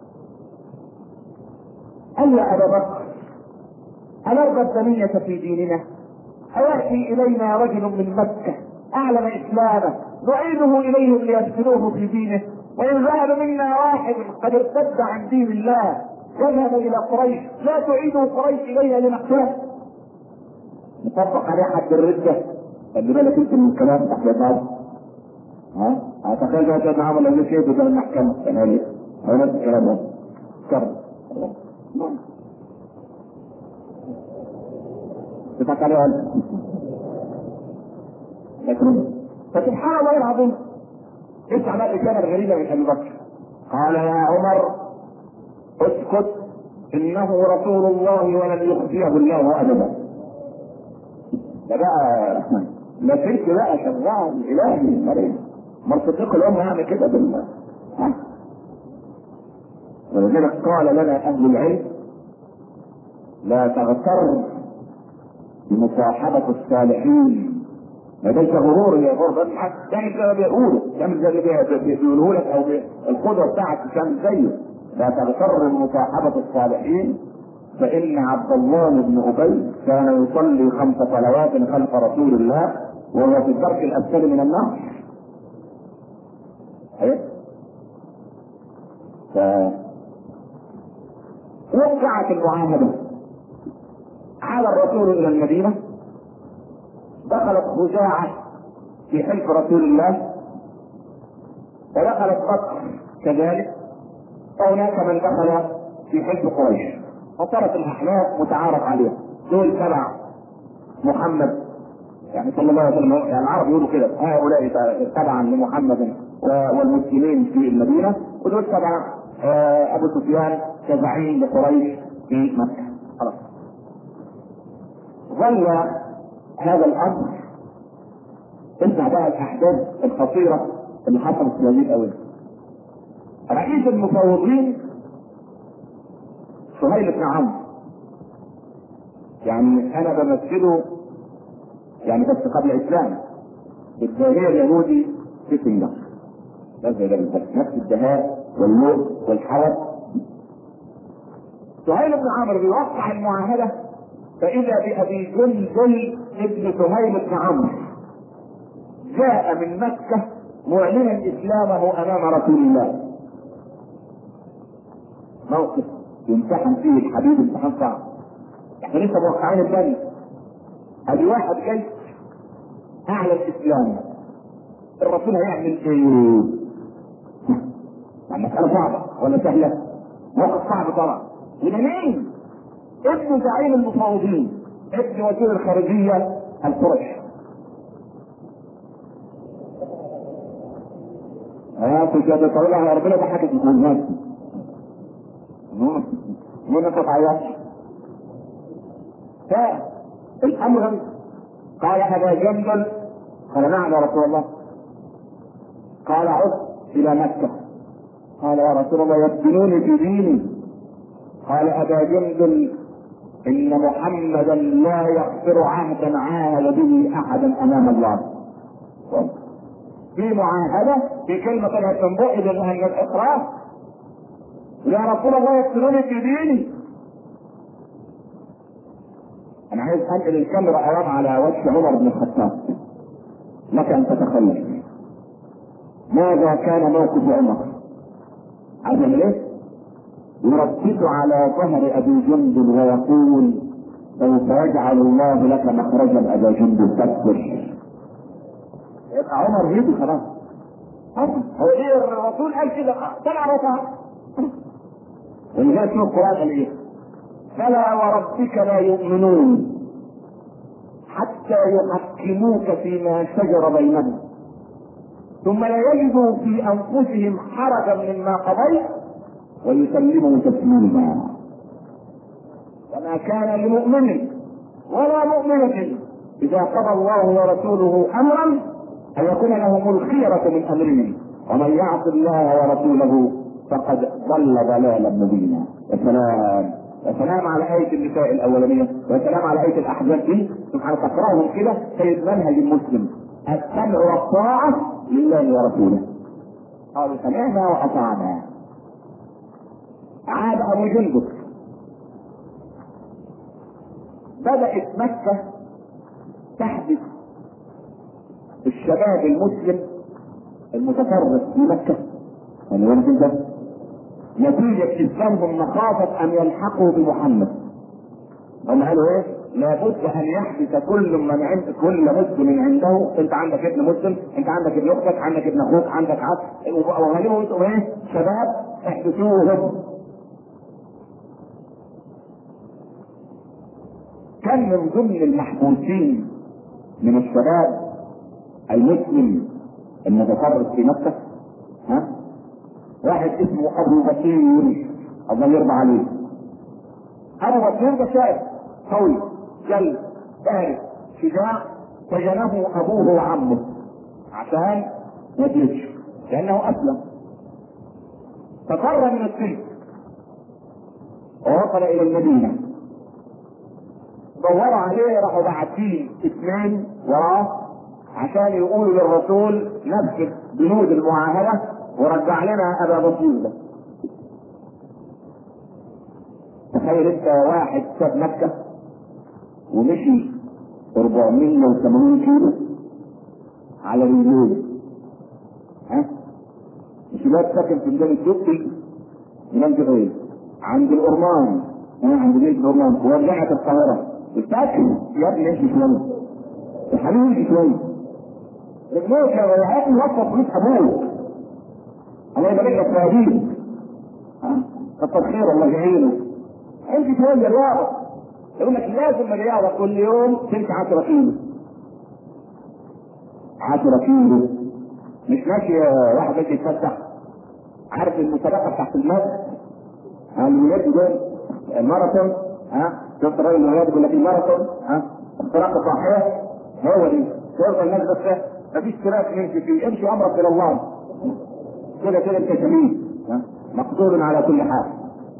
قال يا أبا بكر أنرضى الدنية في ديننا أيأتي إلينا رجل من مكة أعلم إسلامه نعيده إليهم ليدخلوه في دينه وإن ذهب منا واحد قد ارتد عن دين الله يذهب إلى قريش لا تعيده قريش إلينا لنقتله نطبق عليه حد الردة خلي بالك انت من الكلام تحت الباب ها اتخيل بقى كان عمل اللي شيء بدل المحكمة كان هذه هو نفس الكلام ده كرم تضحك عليه ولا لكن فسبحان الله العظيم اسمع بقى الإجابة الغريبة من أبي بكر قال يا عمر اسكت إنه رسول الله ولن يخزيه الله أبدا ده بقى لا شرك بقى شغال إلهي مريم ما صديق الأم يعني كده بال ها ولذلك قال لنا أهل العلم لا تغتر بمصاحبة الصالحين ما ده غرور يا غرور بس ده زي ما بيقولوا تعمل زي اللي بيقولوا لك او القدوه بتاعتك تعمل زيه لا تغتر بمصاحبه الصالحين فان عبد الله بن ابي كان يصلي خمس صلوات خلف رسول الله وهو في الدرك الاسفل من النار ايه ف وقعت المعاهده عاد الرسول الى المدينه دخلت خزاعة في حلف رسول الله ودخلت بكر كذلك وهناك من دخل في حلف قريش فصارت الاحلاف متعارف عليها دول تبع محمد يعني صلى الله عليه وسلم يعني العرب يقولوا كده هؤلاء تبعا لمحمد والمسلمين في المدينه ودول تبع ابو سفيان كزعيم لقريش في مكه خلاص ظل هذا الامر اسمع بقى الاحداث الخطيره اللي حصلت في هذه الاونه رئيس المفوضين سهيل بن عمرو يعني انا بمثله يعني بس قبل الاسلام الداهيه اليهودي في سنجر بس ده بالظبط نفس الدهاء والموت والحوض سهيل بن عمرو بيوقع المعاهده فاذا بابي جندل ابن سهيل بن عمرو جاء من مكه معلنا اسلامه امام رسول الله موقف يمتحن فيه الحبيب امتحان صعب احنا لسه موقعين الدنيا ادي واحد جاي اعلى الاسلام الرسول هيعمل ايه؟ يعني مسألة صعبة ولا سهلة؟ موقف صعب طبعا يبقى مين؟ ابن زعيم المفاوضين ابن وزير الخارجية القرش اه كنت بتقول على ربنا ضحكت من الناس مين انت تعيطش فالامر قال ابا جندل قال نعم يا رسول الله قال عد الى مكه قال يا رسول الله يفتنوني في ديني قال ابا جندل ان محمدا لا يغفر عهدا عاهد به احدا امام الله في معاهده في كلمه طلعت من بقي من الاقرار يا رسول الله يفتنوني في ديني انا عايز انقل الكاميرا اوام على وجه عمر بن الخطاب لك ان تتخيل ماذا كان موقف عمر عارف يعمل ايه؟ يربط على ظهر ابي جندل ويقول سوف يجعل الله لك مخرجا ابا جندل فاصبر يبقى عمر هيدي خلاص هو ايه الرسول قال كده طلع رفع ولذلك في القران قال ايه؟ فلا وربك لا يؤمنون حتى يحكموك فيما شجر بينهم ثم لا يجدوا في انفسهم حرجا مما قضيت ويسلموا تسليما وما كان لمؤمن ولا مؤمنة إذا قضى الله ورسوله أمرا أن يكون لهم الخيرة من أمرهم ومن يعص الله ورسوله فقد ضل ضلالا مبينا يا سلام يا سلام على آية النساء الأولانية ويا سلام على آية الأحزاب دي سبحان تقرأهم كده سيد منهج المسلم السمع والطاعة لله ورسوله قالوا سمعنا وأطعنا عاد أبو جندب بدأت مكة تحدث الشباب المسلم المتفرق في مكة يعني يمكن ده نتيجة إسلامهم مخافة أن يلحقوا بمحمد هم قالوا إيه؟ لابد أن يحدث كل من عند كل مسلم عنده أنت عندك ابن مسلم، أنت عندك ابن أختك، عندك ابن أخوك، عندك عبد وغالبا أنتم إيه؟ شباب احدثوهم كان من ضمن المحبوسين من الشباب المسلم المتفرد في مكة ها واحد اسمه ابو بكير الله يرضى عليه ابو بكير ده شاب قوي جلد بارد شجاع سجنه ابوه وعمه عشان ما يدركش لانه اسلم ففر من السجن ووصل الى المدينه دوروا عليه راحوا باعتين اثنين وراه عشان يقولوا للرسول نفذ بنود المعاهده ورجع لنا ابا بصير ده تخيل انت واحد ساب مكه ومشي 480 كيلو على رجليه ها مش الواد ساكن في ميدان الدقي ميدان جبريل عند الأرمان ها عند بيت الأرمان ورجعت القاهرة التاكل يا ابني امشي شوية يا حبيبي امشي شوية رجليك يا ولاد وصف فلوس ابوك الله يبارك لك في هديك ها كتر خير الله يعينه امشي شوية رياضة يقول لك لازم الرياضة كل يوم تمشي 10 كيلو 10 كيلو مش ماشي واحد ماشي يتفتح عارف المسابقة بتاعت المد ها الولاد دول الماراثون ها شفت الراجل الولاد يقول لك الماراثون ها اختراق صحيح هو دي شرط الناس بس مفيش اشتراك نمشي فيه امشي امرك الى الله كده كده انت شميل مقدور على كل حال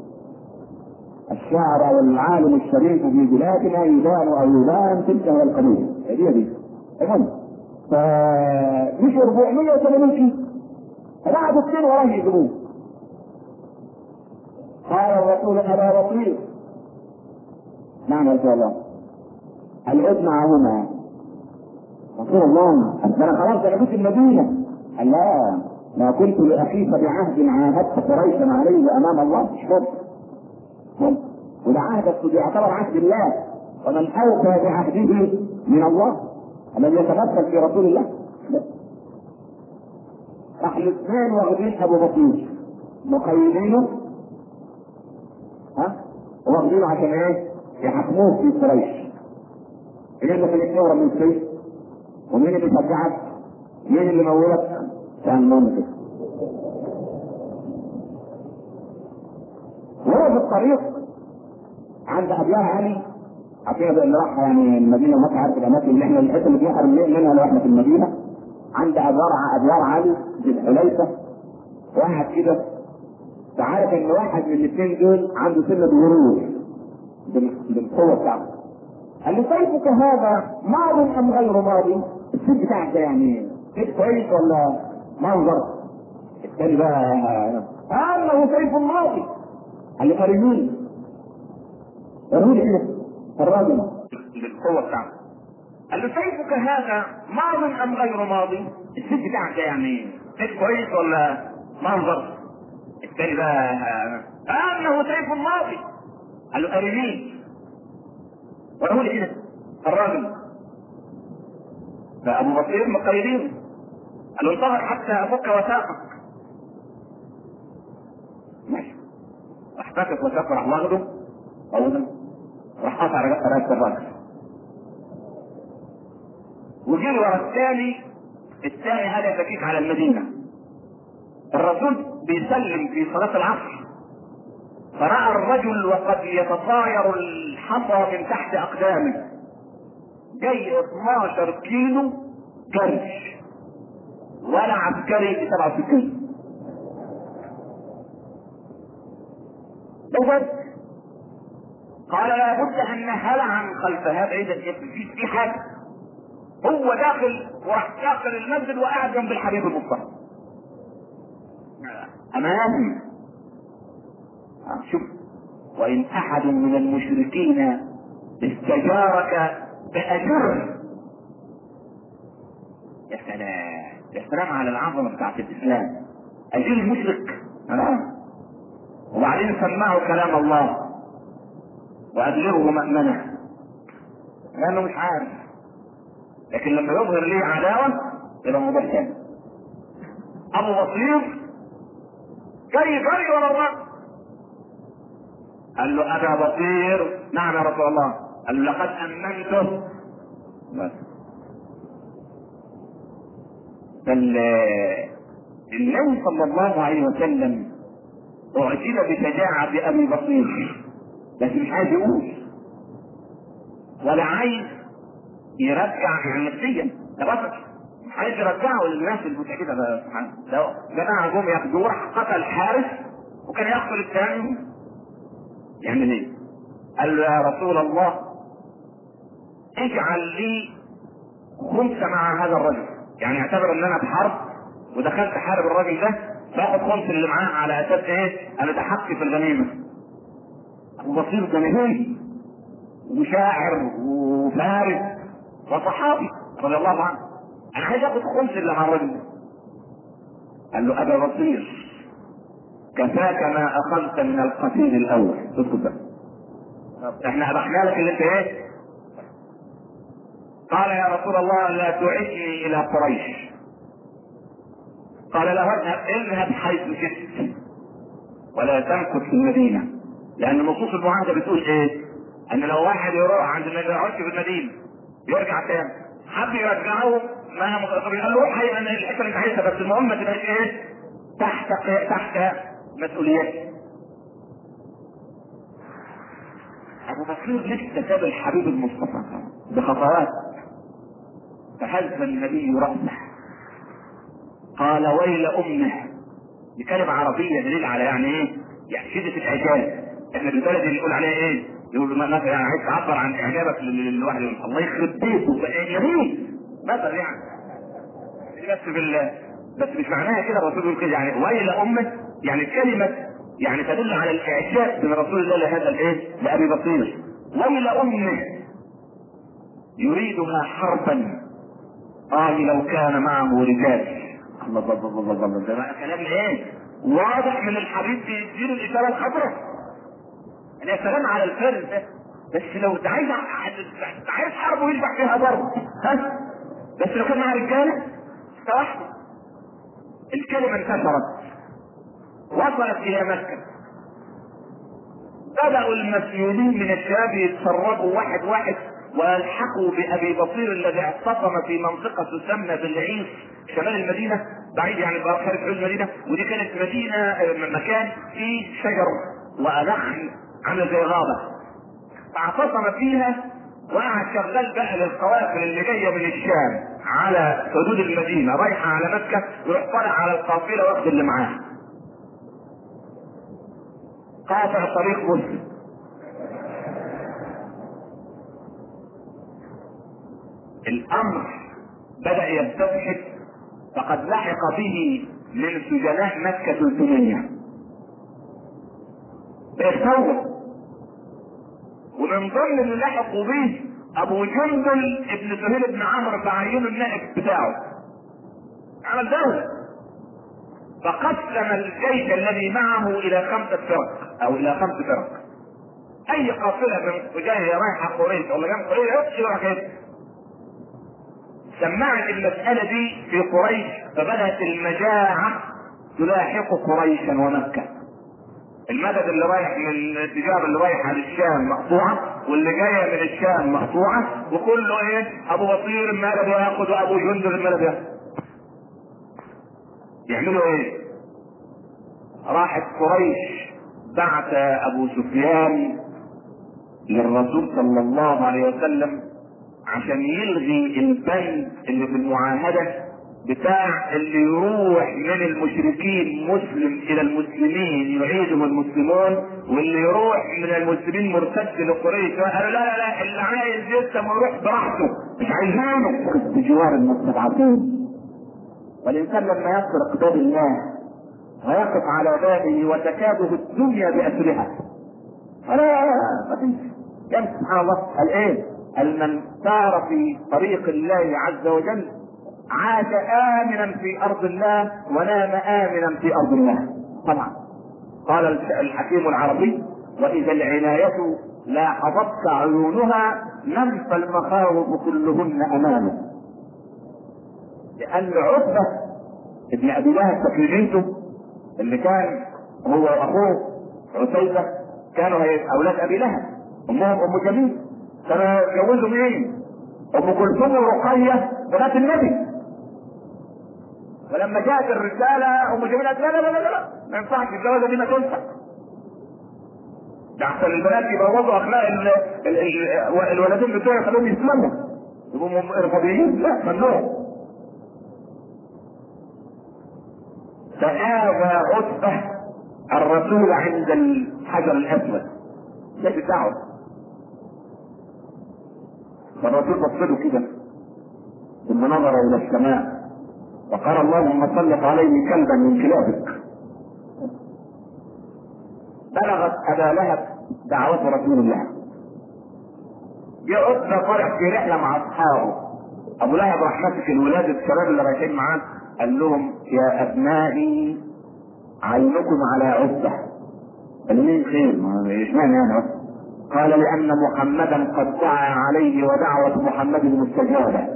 الشاعر او العالم الشريف في بلادنا يبان او يبان تلك هي القضيه هي دي المهم فمش 480 كيلو بعد السن وراه يجيبوه قال الرسول ابا بصير نعم يا رسول الله العد معهما رسول الله انا خلاص انا كنت المدينه قال لا ما كنت لاخيك بعهد عاهدت قريشا عليه امام الله مش فرصه وده عهدك يعتبر عهد الله ومن اوفى بعهده من الله الذي يتمثل في رسول الله راح الاثنين واخدين ابو بطيس مقيدينه ها واخدينه عشان ايه؟ يحكموه في قريش مين اللي خليك تهرب من السيف؟ ومين اللي شجعك؟ مين اللي مولك؟ كان ممكن وهو في الطريق عند ابيار علي عشان اللي راح يعني المدينه ما تعرف الاماكن اللي احنا الحته اللي بيحرم منها لو احنا في المدينه عند ابيار ابيار علي في الحليفه واحد كده فعارف ان واحد من الاثنين دول عنده سنه غرور بالقوه بتاعته قال له سيفك هذا ماض ام غير ماض؟ السيف بتاعك ده يعني سيف كويس ولا منظر؟ الثاني بقى انه سيف ماضي قال له ارجوني ارجوني كده الراجل بالقوه بتاعته قال له سيفك هذا ماض ام غير ماضي؟ السيف بتاعك ده يعني سيف كويس ولا منظر؟ الثاني بقى انه سيف ماضي قال له ارجوني وله لي كده الراجل فابو بصير مقيدين قال له انتظر حتى افك وثاقك ماشي راح فكك وثاقه راح واخده اولا راح قطع رأس الراجل وجي ورا الثاني الثاني هذا يفكيك على المدينه الرسول بيسلم في صلاه العصر فرأى الرجل وقد يتطاير الحصى من تحت أقدامه جاي 12 كيلو جرش ولا عسكري ب 67 بس قال لابد ان هلعا خلف هذا اذا في في حاجه هو داخل وراح داخل المسجد وقاعد جنب الحبيب المصطفى امامي شوف وإن أحد من المشركين استجارك فأجره يا سلام يا سلام على العظمة بتاعت الإسلام أجير المشرك آه. وبعدين سماه كلام الله وأبلغه مأمنة لأنه مش عارف لكن لما يظهر لي عداوة يبقى موضوع ثاني أبو بصير جاي جري ورا الرجل قال له ابا بصير نعم يا رسول الله قال له لقد امنته بس النبي صلى الله عليه وسلم اعجب بشجاعة ابي بصير بس مش عايز يقول ولا عايز يرجع نفسيا ده بس مش عايز يرجعه للناس المتأكدة ده سبحان لو جماعة جم ياخدوه راح قتل حارس وكان يقتل الثاني يعمل ايه؟ قال له يا رسول الله اجعل لي خمسة مع هذا الرجل يعني اعتبر ان انا في حرب ودخلت حارب الراجل ده باخد خمس اللي معاه على اساس ايه؟ انا تحقي في الغنيمة ابو بصير جماهيري وشاعر وفارس وصحابي رضي الله عنه انا عايز اخد خمس اللي مع الراجل ده قال له ابا بصير كفاك ما اخذت من القتيل الاول اسكت بقى احنا ابحنا لك اللي انت ايه قال يا رسول الله لا تعشني الى قريش قال له اذهب اذهب حيث شئت ولا تمكث في المدينه لان نصوص المعاهده بتقول ايه ان لو واحد يروح عند ما يقعدش في المدينه يرجع تاني حب يرجعه ما قال له روح هي انا الحته اللي انت عايزها بس المهم ما تبقاش ايه تحت تحت مسؤوليته ابو بكر لسه ساب الحبيب المصطفى بخطوات فهز النبي راسه قال ويل امه دي كلمه عربيه دليل على يعني ايه؟ يعني شده الاعجاب احنا بالبلد اللي يقول عليها ايه؟ يقول مثلا يعني عايز تعبر عن اعجابك للواحد الله يخرب بيته يمين مثلا يعني بس بال بس مش معناها كده الرسول يقول كده يعني ويل امه يعني كلمة يعني تدل على الاعجاب من رسول الله لهذا الايه؟ لابي بصير ويل امه يريدها حربا قال لو كان معه رجال الله الله الله الله الله ده كلام ايه؟ واضح من الحديث بيدير الاشاره الخضراء انا سلام على الفرد ده بس لو انت عايز عايز حرب ويشبع فيها ضرب ها بس لو كان مع رجاله استوحوا الكلمه انتشرت وصلت الى مكه بدأوا المسؤولين من الشباب يتسربوا واحد واحد والحقوا بأبي بصير الذي اعتصم في منطقة تسمى بالعيس شمال المدينة بعيد يعني خارج حدود المدينة ودي كانت مدينة مكان فيه شجر ونخل عامل زي غابة فاعتصم فيها وقعد شغال بقى للقوافل اللي جاية من الشام على حدود المدينة رايحة على مكة ويروح طالع على القافلة واخد اللي معاه قاطع طريق مسلم الامر بدا يستفحش فقد لحق به من سجناء مكة 300 بيتفوق ومن ضمن اللي لحقوا به ابو جندل ابن سهيل بن عمرو بعينه النائب بتاعه عمل دولة فقسم الجيش الذي معه الى خمسة فرق او الى خمس فرق اي قافلة من جاية رايحة قريش ولا جنب قريش يمشي راح كده سمعت المسألة دي في قريش فبدأت المجاعة تلاحق قريشا ومكة المدد اللي رايح من التجارة اللي رايحة للشام مقطوعة واللي جاية من الشام مقطوعة وكله ايه ابو بصير المدد ياخذ وابو جندل المدد ياخذ يعملوا ايه راحت قريش بعث ابو سفيان للرسول صلى الله عليه وسلم عشان يلغي البند اللي في المعاهدة بتاع اللي يروح من المشركين مسلم الى المسلمين يعيدهم المسلمون واللي يروح من المسلمين مرتد لقريش قالوا لا لا لا اللي عايز يسلم ويروح براحته مش عايزينه بجوار المستضعفين والانسان لما يسرق باب الله ويقف على بابه وتكاده الدنيا باسرها فلا ما فيش يعني سبحان الله قال ايه؟ قال من سار في طريق الله عز وجل عاش امنا في ارض الله ونام امنا في ارض الله طبعا قال الحكيم العربي واذا العنايه لاحظتك عيونها نمت المخاوف كلهن امامه لان عتبه ابن ابي لهب تكريمته اللي كان هو واخوه عتيبه كانوا اولاد ابي لهب امهم ام جميل كانوا يتجوزوا مين؟ ام كلثوم ورقيه بنات النبي فلما جاءت الرساله ام جميل قالت لا لا لا لا لا ما ينفعش الجوازه دي ما تنفع ده احسن البنات يبوظوا اخلاق ال- ال- ال- الولدين بتوعي يخلوهم يسلموا يبقوا ارفاضيين لا ممنوع فآذى عتبة الرسول عند الحجر الأسود ده بتاعه فالرسول بص له كده ثم نظر إلى السماء وقال اللهم سلط عليه كلبا من كلابك بلغت أبا لهب دعوة رسول الله جاء عتبة طالع في رحلة مع أصحابه أبو لهب راح ماسك الولاد الشباب اللي رايحين معاه قال لهم يا ابنائي عينكم على عزة قال مين خير ما اشمعنى انا قال لان محمدا قد دعا عليه ودعوة محمد مستجابة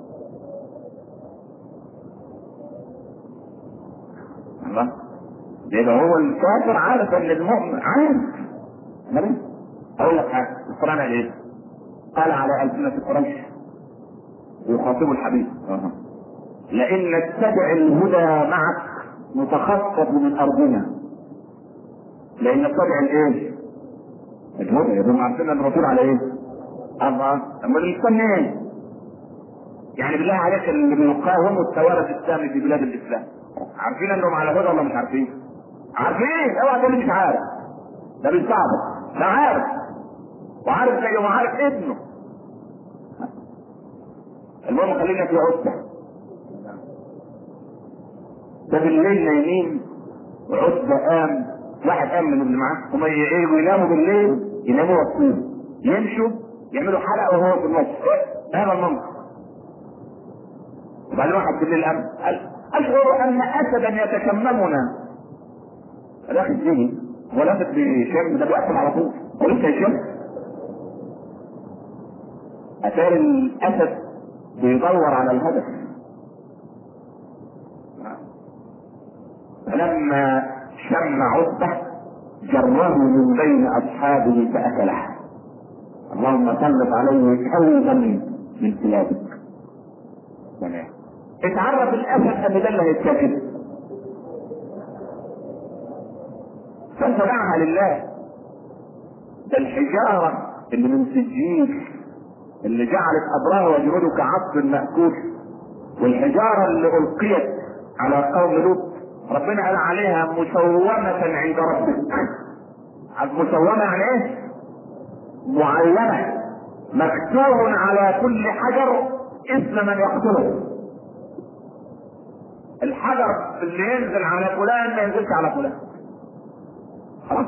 الله يبقى هو الكافر عارف ان المؤمن عارف نبي اقول لك حاجه القران قال ايه؟ قال على السنه قريش يخاطب الحبيب أه. لئن نتبع الهدى معك نتخطف من ارضنا لان نتبع الايه؟ الهدى يبقى عارفين ان الرسول على ايه؟ الله اما نستنى ايه؟ يعني بالله عليك اللي بيقاوموا التوارث السامي في بلاد الاسلام عارفين انهم على هدى ولا مش عارفين؟ عارفين اوعى تقول لي مش عارف ده بيستعبط ده عارف وعارف زي ما عارف ابنه المهم خلينا في عزة ده بالليل نايمين وعزة قام واحد قام من اللي معاه هما ايه ويناموا بالليل يناموا واقفين يمشوا يعملوا حلقة وهو في النص هذا المنطق وبعدين واحد بالليل قام قال اشعر ان اسدا يتكممنا الاخ الديني هو لافت بشم ده بيقفل على طول قلت يا شيخ اثار الاسد بيدور على الهدف فلما شم عتبه جره من بين اصحابه فاكله اللهم سلط عليه كلبا من كلابك تمام اتعرف الاسد ان ده اللي هيتاكل فاتبعها لله ده الحجاره اللي من سجين اللي جعلت ابراه وجنوده كعصف ماكول والحجاره اللي القيت على قوم لوط ربنا قال عليها مسومة عند ربك مسومة يعني ايه؟ معلمة مكتوب على كل حجر اسم من يقتله الحجر اللي ينزل على فلان ما ينزلش على فلان خلاص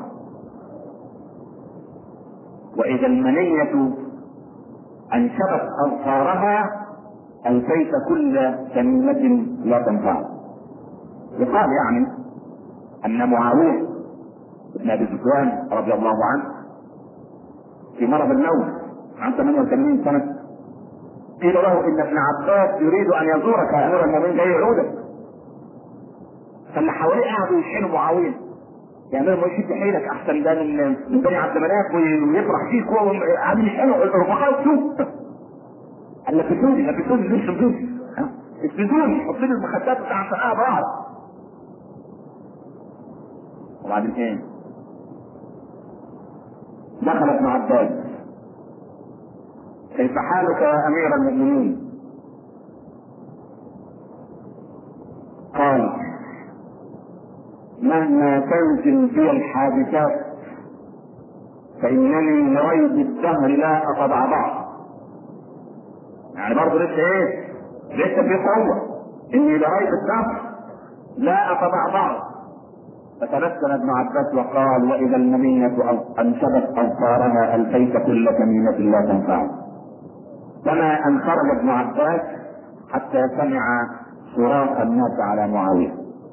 واذا المنية انشبت اظفارها الفيت كل تميمة لا تنفع يقال يعني ان معاوية بن ابي سفيان رضي الله عنه في مرض الموت عن 88 سنة قيل له ان ابن عباس يريد ان يزورك يا امير المؤمنين جاي يعودك فاللي حواليه قعدوا يشحنوا معاويه يا امير المؤمنين شد حيلك احسن ده من من بني عبد مناف ويفرح فيك وهو قاعدين يشحنوا الرفقاء شوف قال لبسوني لبسوني لبس لبسوني اسندوني حط لي المخدات بتاع سنة بعض وبعدين ايه؟ دخل ابن عباس كيف حالك يا امير المؤمنين قال مهما تنزل في الحادثات فانني لريب الدهر لا اتضعضع يعني برضه لسه ايه لسه في قوه اني لريب الدهر لا اتضعضع فتبسم ابن عباس وقال واذا المنية انشبت اوصارها الفيت كل تميمة لا تنفع كما ان خرج ابن عباس حتى سمع صراخ الناس على معاوية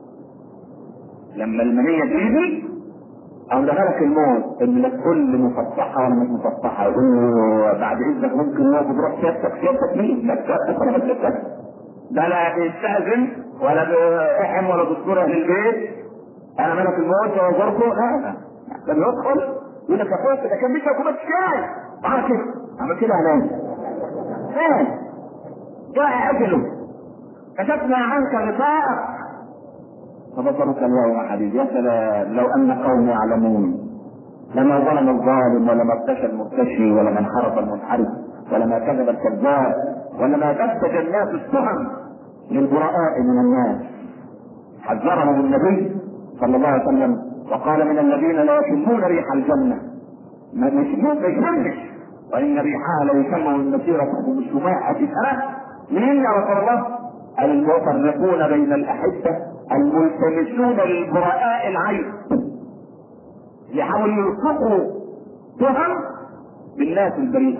لما المنية تيجي او دخلك الموت ان لك كل مفتحة ولا مش مفتحة يقول له بعد اذنك ممكن نقف تروح سيادتك سيادتك مين؟ لا سيادتك ولا سيادتك ده لا بيستأذن ولا بيحم ولا دكتور اهل البيت انا ملك الموت وزرته لا ده بيدخل يقول لك يا اخويا ده كان بيشرب كوبايه شاي عمل كده عمل كده هناك فين جاء اجله كشفنا عنك غطاءك فبصرك اليوم يا حبيبي يا سلام لو ان قوم يعلمون لما ظلم الظالم ولما ارتشى المرتشي ولما انحرف المنحرف ولما كذب الكذاب ولما بتج الناس التهم للبراء من الناس حذرهم النبي صلى الله عليه وسلم وقال من الذين لا يشمون ريح الجنة ما يشمون ما يشمش وإن ريحها لا يشم من مسيرة السماء في سنة مين يا رسول الله؟ المفرقون بين الأحبة الملتمسون للبراء العين يحاولوا يلصقوا تهم بالناس البريئة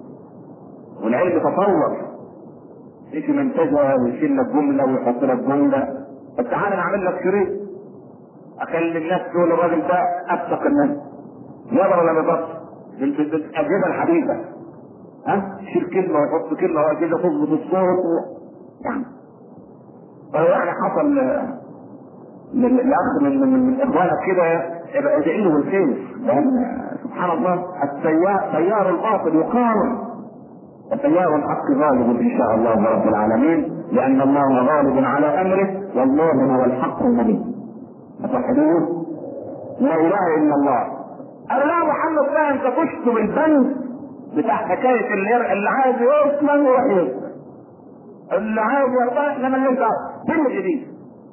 والعلم تطور يجي منتجها ويشيل لك جملة ويحط لك جملة طب تعالى نعمل لك شريط اخلي الناس تقول الراجل ده ابصق الناس يقدر ولا ما يقدرش بالاجهزه الحديثه ها شيل كلمه ويحط كلمه وكده تظبط الصوت و... يعني فهو يعني حصل للاخ من من, من اخوانك كده يبقى ادعي له بالخير لان سبحان الله التيار تيار الباطل يقارن وتيار الحق غالب ان شاء الله رب العالمين لان الله غالب على امره والله هو الحق المبين أتوحدون لا إله إلا الله قال لا محمد لا أنت فشت بالبنك بتاع حكاية اللي, اللي عايز يسلم يروح يسلم اللي عايز يرضى احنا مالناش دعوة فين الجديد؟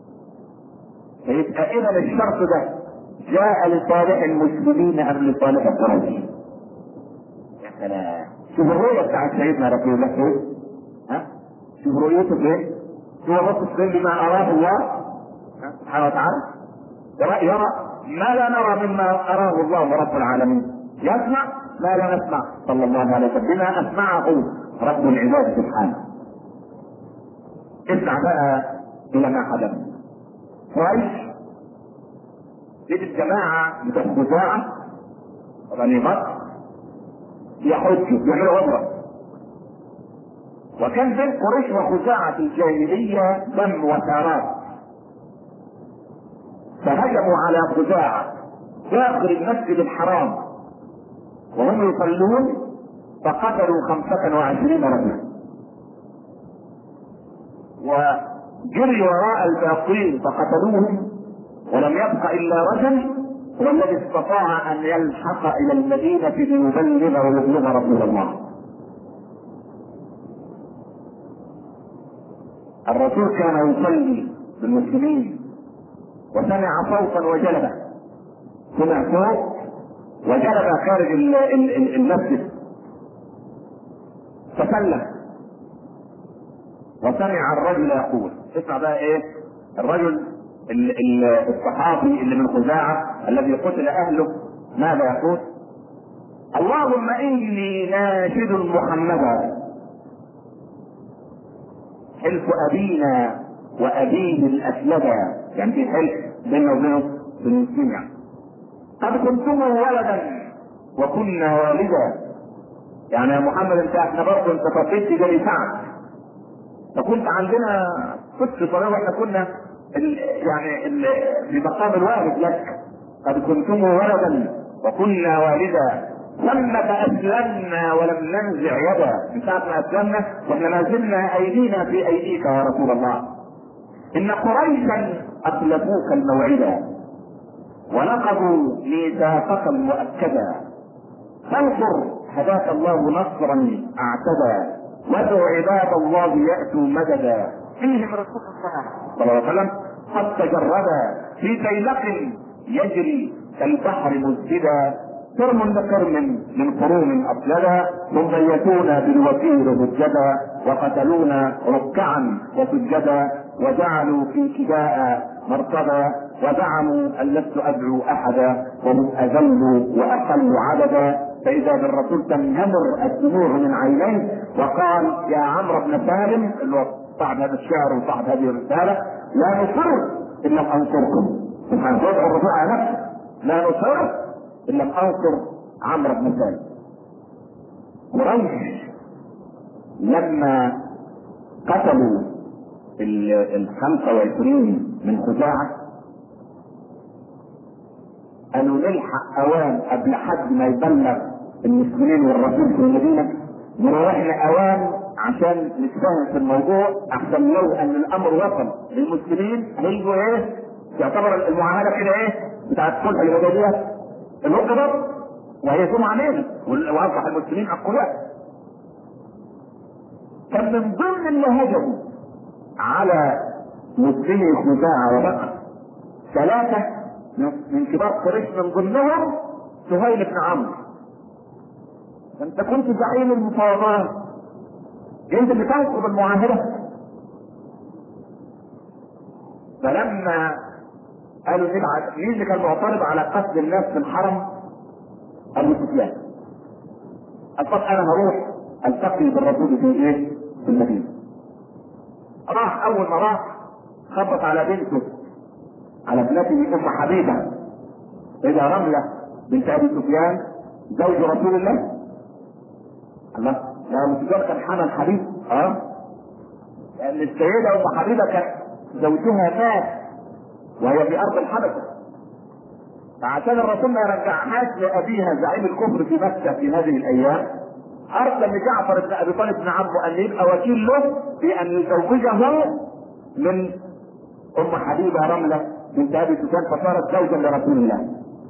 فيبقى إذا الشرط ده جاء لصالح المسلمين أم لصالح قريش؟ يا سلام شوف الرؤية بتاعت سيدنا رسول الله ايه؟ ها؟ شوف رؤيته فين؟ شوف بص فين بما أراه الله سبحانه وتعالى يرى, يرى ما لا نرى مما أراه الله رب العالمين يسمع ما لا نسمع صلى الله عليه وسلم بما أسمعه رب العباد سبحانه اسمع بقى إلى ما حدث قريش جيت الجماعة بتوع خزاعة بني بكر يحجوا يعملوا عمره وكان بين قريش وخزاعة الجاهلية دم وثارات فهجموا على خزاعة داخل المسجد الحرام وهم يصلون فقتلوا خمسة وعشرين رجلا وجري وراء الباقين فقتلوهم ولم يبق الا رجل والذي استطاع ان يلحق الى المدينه ليبلغ ويبلغ رسول الله الرسول كان يصلي بالمسلمين وسمع صوتا وجلبه سمع صوت وجلب خارج المسجد فسلم وسمع الرجل يقول اسمع بقى ايه الرجل الصحابي اللي من خزاعة الذي قتل اهله ماذا يقول اللهم اني ناشد محمدا حلف ابينا وابيه الاسلدا يعني في حلف بينه وبينه بالمسلمين يعني قد كنتم ولدا وكنا والدا يعني يا محمد انت احنا برضه انت فقدت جري سعد فكنت عندنا كنت صغير واحنا كنا ال يعني ال في مقام الوالد لك قد كنتم ولدا وكنا والدا ثم فاسلمنا ولم ننزع يدا من ساعه ما اسلمنا واحنا ما زلنا ايدينا في ايديك يا رسول الله ان قريشا اخلفوك الموعدا ونقضوا ميثاقك مؤكدا فانصر هداك الله نصرا اعتدى وادعو عباد الله ياتوا مددا فيهم رسول الله صلى الله عليه وسلم قد تجردا في فيلق يجري كالبحر مزبدا كرم بكرم من قرون أبجدا ثم بيتونا بالوكيل سجدا وقتلونا ركعا وسجدا وجعلوا في كداء مرصدا وزعموا ان لست ادعو احدا وهم اذلوا واقلوا عددا فاذا بالرسول تنهمر الدموع من عينيه وقال يا عمرو بن سالم اللي هو صاحب هذا الشعر وصاحب هذه الرساله لا نصر ان لم انصركم سبحان الله الرسول على نفسه لا نصر ان لم انصر عمرو بن سالم قريش لما قتلوا ال 25 من خزاعه قالوا نلحق اوان قبل حد ما يبلغ المسلمين والرسول في المدينه نروح اوان عشان نتفاهم في الموضوع احسن لو ان الامر وصل للمسلمين هيجوا ايه يعتبر المعاهده كده ايه بتاعت صلح الحديبيه النقطه وهي علينا واصبح المسلمين اقوياء كان من ضمن اللي هجموا على مسلمي خزاعه وبكر ثلاثه من كبار قريش من ضمنهم سهيل بن عمرو انت كنت زعيم المفاوضات انت اللي تنقض المعاهده فلما قالوا نبعت مين اللي كان معترض على قتل الناس في الحرم؟ ابو سفيان. قال انا هروح التقي بالرسول في ايه؟ في المدينه. راح اول ما راح خبط على بنته على ابنته ام حبيبه اذا رمله بنت ابي سفيان زوج رسول الله الله لا ابو سفيان كان حمل حبيب اه لان السيده ام حبيبه كان زوجها مات وهي في ارض الحبشه فعشان الرسول ما يرجعهاش لابيها زعيم الكفر في مكه في هذه الايام ارسل لجعفر بن ابي طالب بن عمه ان يبقى وكيل له بان يزوجه من ام حبيبه رمله بنت ابي سفيان فصارت زوجا لرسول الله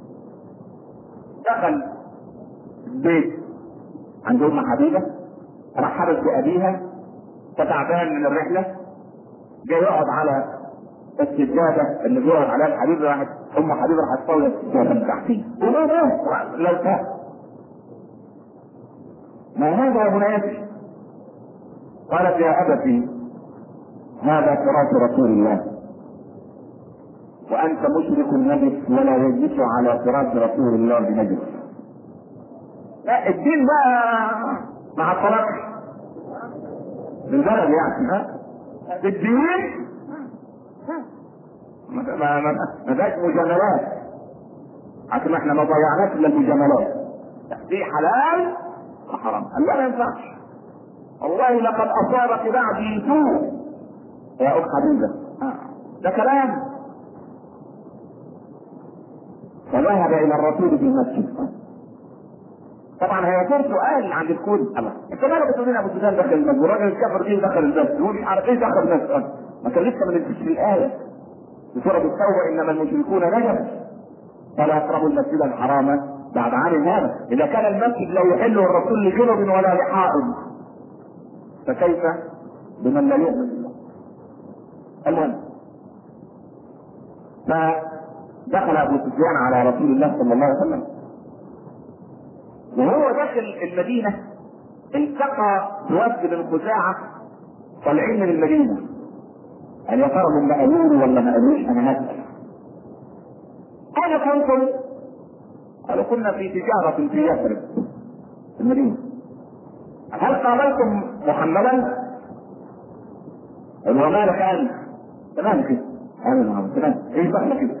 دخل البيت عند ام حبيبه رحبت بابيها فتعبان من الرحله جاي يقعد على السجاده اللي بيقعد عليها الحبيب راحت ام حبيبه راحت طاوله السجاده من تحتيه لو كان ما هذا يا بنيتي قالت يا ابتي هذا فراش رسول الله وانت مشرك نجس ولا يجلس على فراش رسول الله بنجس لا الدين بقى مع الطلاق بالبلد يعني ها الدين ما ما ما ما بقاش مجاملات عشان احنا ما ضيعناش الا المجاملات في حلال وحرام قال لا ما ينفعش والله لقد اصابك بعدي سوء يا اخت حبيبه ده كلام فذهب الى الرسول في المسجد طبعا هيكون سؤال عند الكل الله انت مالك تقول ابو سفيان دخل المسجد والراجل الكافر ايه دخل المسجد يقول مش عارف ايه دخل المسجد ما كان لسه ما نزلش الايه في سوره التوبه انما المشركون نجس فلا يقربوا المسجد الحرام بعد عام هذا اذا كان المسجد لا يحله الرسول لجنب ولا لحائض فكيف بمن لا يؤمن المهم فدخل ابو سفيان على رسول الله صلى الله عليه وسلم وهو داخل المدينه التقى بوفد من خزاعه طالعين من المدينه قال يا ترى هم مأمون ولا ما قالوش انا هسأل اين كنتم؟ قالوا كنا في تجارة في يثرب في المدينة هل قابلتم محمدا؟ قالوا وما لك انت؟ تمام كده قالوا نعم تمام ايه بقى كده؟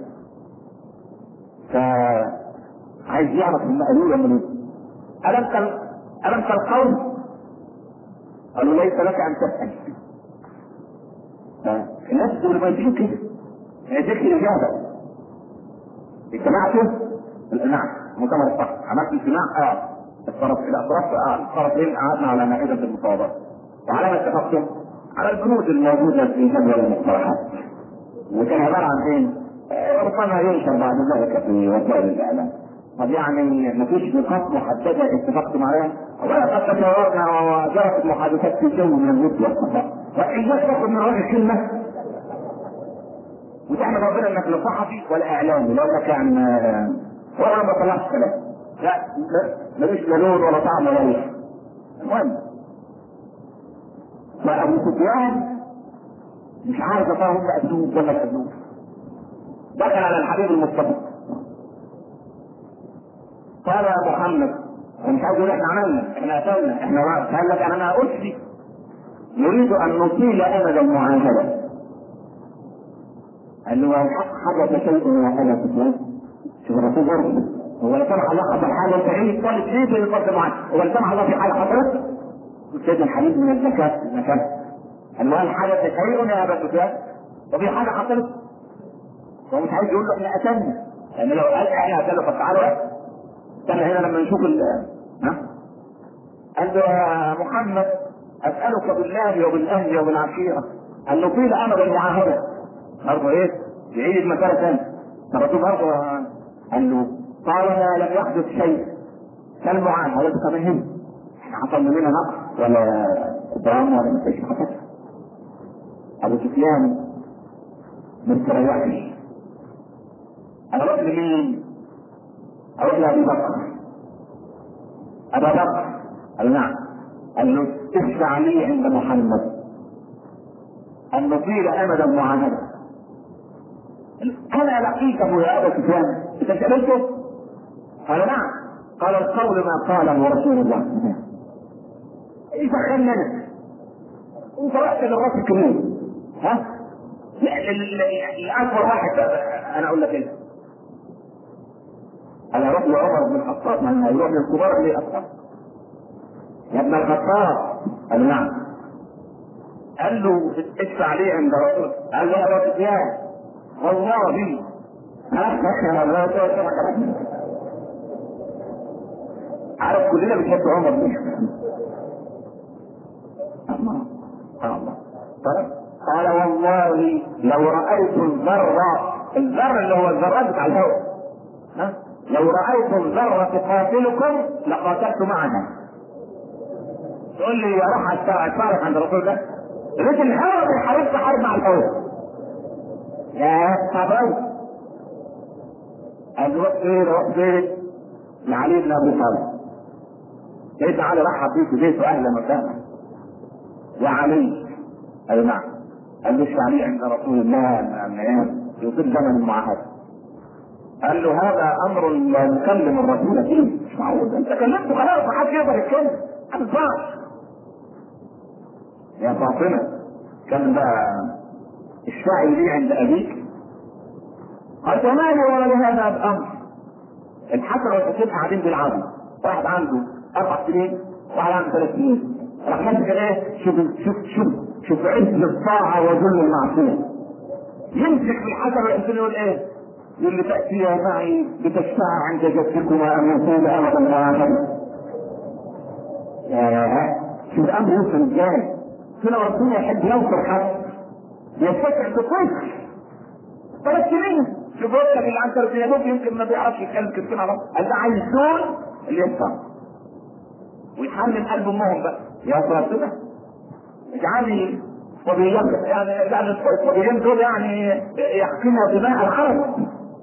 فعايز يعرف هم قالوا له من ألم تل ألم تلقوه؟ قالوا ليس لك أن تسأل الناس تقول ما يجيب كده يجيك الإجابة اجتمعتوا؟ نعم مؤتمر الصح عملت اجتماع اه الطرف الاطراف اه الطرفين قعدنا على مائدة المفاوضات وعلى ما اتفقتم على البنود الموجودة في جدول المقترحات وكان عبارة عن ايه؟ آه، ربما ينشر بعد ذلك في وسائل الاعلام طب يعني مفيش نقاط محددة اتفقتم عليها ولا قد تجاوزنا وجرت المحادثات في جو من الود والصفاء والناس تاخد من الراجل كلمة وتحمد ربنا انك لا صحفي ولا اعلامي لانك كان ولا ما طلعش كلام لا ملوش لا لون ولا طعم ولا ريح المهم فابو سفيان مش عارف يا ترى هم اسلوب ولا اسلوب دخل على الحبيب المصطفى قال يا محمد ومش عايز يقول احنا عملنا احنا قتلنا احنا وقت قال لك انا ما قلتش نريد ان نطيل امد المعاهده قال له حدث شيء يا ابا سفيان شوف الرسول برضه هو لا سمح الله حصل حاجه انت عيد طالب ليه في الفرد معاك هو لا سمح الله في حاجه حصلت سيدنا الحبيب من الزكاه المكان قال له هل حدث شيء يا ابا سفيان وفي حاجه حصلت هو مش عايز يقول له احنا قتلنا لان لو قال احنا قتلنا طب تعالوا استنى هنا لما نشوف ال ها قال له يا محمد اسالك بالله وبالاهل وبالعشيره ان نطيل امد المعاهده برضه ايه؟ يعيد المساله ثاني الرسول برضه قال له قال ما لم يحدث شيء كالمعاهده كمهم احنا حصل مننا نقص ولا ضرام ولا ما فيش حصل ابو سفيان ما استريحش اروح لمين؟ اروح لابي بكر ابا بكر قال نعم قال له اشفع لي عند محمد ان نطيل امد المعاهده انا لقيته يا ابا سفيان انت سالته؟ قال نعم قال القول ما قاله رسول الله ايش دخلنا انا؟ انت رحت للراس الكبير ها؟ الاكبر واحد انا اقول لك ايه؟ انا رحت لعمر بن الخطاب ما هيروح للكبار اللي اصحاب يا ابن الخطاب قال نعم قال له ادفع لي عند رسول قال له يا ابا سفيان والله عارف كلنا بنحب عمر بن الله الله قال والله لو رأيت الذرة الذر اللي هو الذرات بتاع الهواء ها لو رأيت الذرة تقاتلكم لقاتلت معها تقول لي يا راح اشترك عند الرسول ده لكن الهواء بيحاربك حرب مع الهواء يا صبر الوقت فين الوقت فين لعلي بن ابي طالب سيدنا علي رحب بيه في بيته اهلا وسهلا يا علي قال نعم قال له علي عند رسول الله من ايام يطيل زمن المعاهده قال له هذا امر لا نكلم الرسول فيه مش معقول انت كلمته خلاص ما حدش يقدر يتكلم ما ينفعش يا فاطمه كان بقى اشفعي لي عند ابيك قال وما لي ولا لهذا الامر الحسن والحسين قاعدين بيلعبوا واحد عنده اربع سنين واحد عنده ثلاث سنين راح ماسك ايه شوف شوف شوف شوف عز الطاعه وذل المعصيه يمسك في الحجر ويحسن يقول ايه؟ يقول لي تأتيها معي لتشفع عند جدكما أن يكون أبدا واحدا. يا شوف الأمر يوصل ازاي؟ هنا ربنا يحب ينصر حد يستشعر بطفل ثلاث سنين شوف وقتك اللي عن ثلاث سنين يمكن ما بيعرفش يتكلم كلمتين على قال ده عايز دول اللي يفهم ويحمل قلب امهم بقى يا ربنا اجعلني صبيان يعني يعني الصبيان دول يعني يحكموا دماء العرب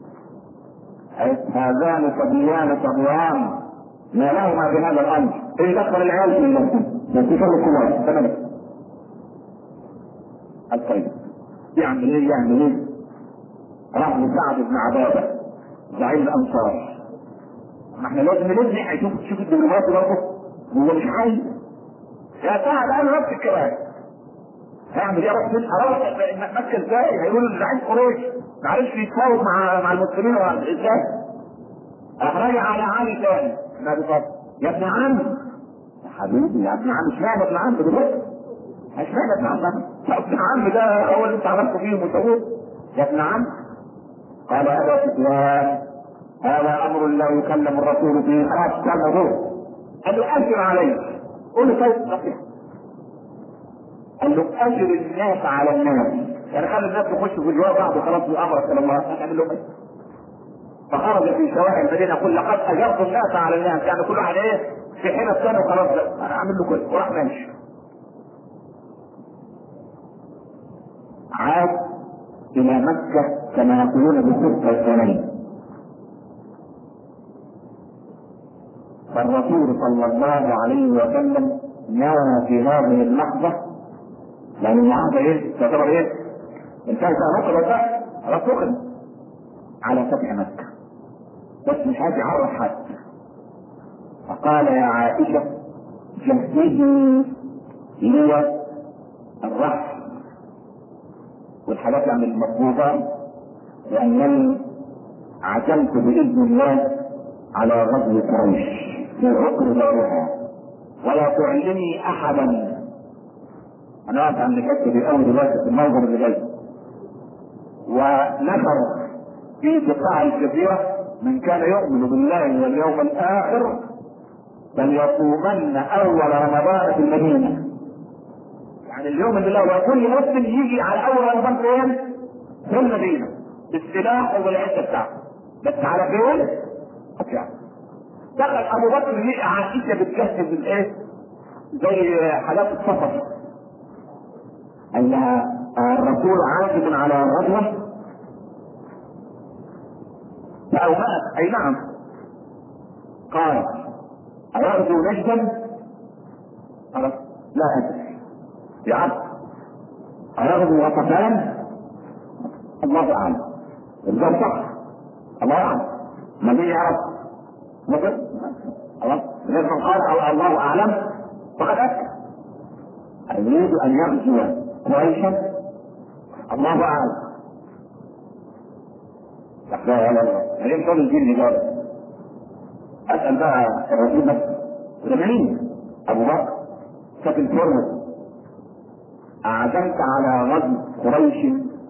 هذان صبيان صبيان ما لهما بهذا الامر ان دخل العيال في المسجد في شر الكبار تمام الطيب يعمل ايه يعمل ايه راح لسعد بن عباده زعيم الانصار ما احنا لازم نلزق هيشوف تشوف الدبلوماسي برضه هو مش عايز يا سعد انا نفس الكلام هيعمل ايه راح هروح مكه ازاي هيقولوا لزعيم قريش ما عرفش يتفاوض مع مع المسلمين ازاي راح راجع على علي تاني ابن ابي طالب يا ابن عم يا حبيبي يا ابن عم اشمعنى ابن عم دلوقتي اشمعنى ابن عم ابن عم ده هو اللي انت عملته فيه وسووه يا ابن عم قال ابا سفيان هذا امر لا يكلم الرسول فيه خلاص كان هو قال له اجر عليك قول له طيب نصيحه قال له اجر الناس على الناس يعني خلي الناس يخشوا في الجواب بعض وخلاص امرك الى الله هنعمل له ايه؟ فخرج في شوارع المدينه يقول لقد اجرت الناس على الناس يعني كل واحد ايه في حين الثاني وخلاص انا اعمل له كده وراح ماشي عاد الى مكه كما يقولون بصدق الثانين فالرسول صلى الله عليه وسلم نوى في هذه اللحظه لان اللحظه ايه؟ تعتبر ايه؟ انتهت نقطه بقى خلاص على فتح مكه بس مش عايز يعرف حد فقال يا عائشة جهزي لي الرحم والحاجات يعني المطلوبة لأنني عزمت بإذن الله على غزو قريش في عقر لها ولا تعلمي أحدا أنا واقف عند الحتة دي أول دلوقتي في المنظر اللي جاي ونشر في بقاع الجزيرة من كان يؤمن بالله واليوم الاخر فليصومن اول رمضان في المدينه يعني اليوم اللي لو كل مسلم يجي على اول رمضان فين؟ في المدينه بالسلاح وبالعده بتاعته بس على فين؟ يعني دخل ابو بكر لقى عائشه بتجهز الايه؟ زي حالات السفر قال لها الرسول عازم على غزوه فأومأت أي نعم قال أيغزو نجدا؟ قالت لا أدري يا عبد أيغزو غطفان؟ الله أعلم الجواب صح الله أعلم من يعرف مثل خلاص لازم قال الله أعلم فقد أكد يريد أن يغزو قريشا الله أعلم لا لا لا بعدين طول الجن جار اسال بقى الرسول بس ده مين؟ ابو بكر ساكن ترمز اعزمت على غزو قريش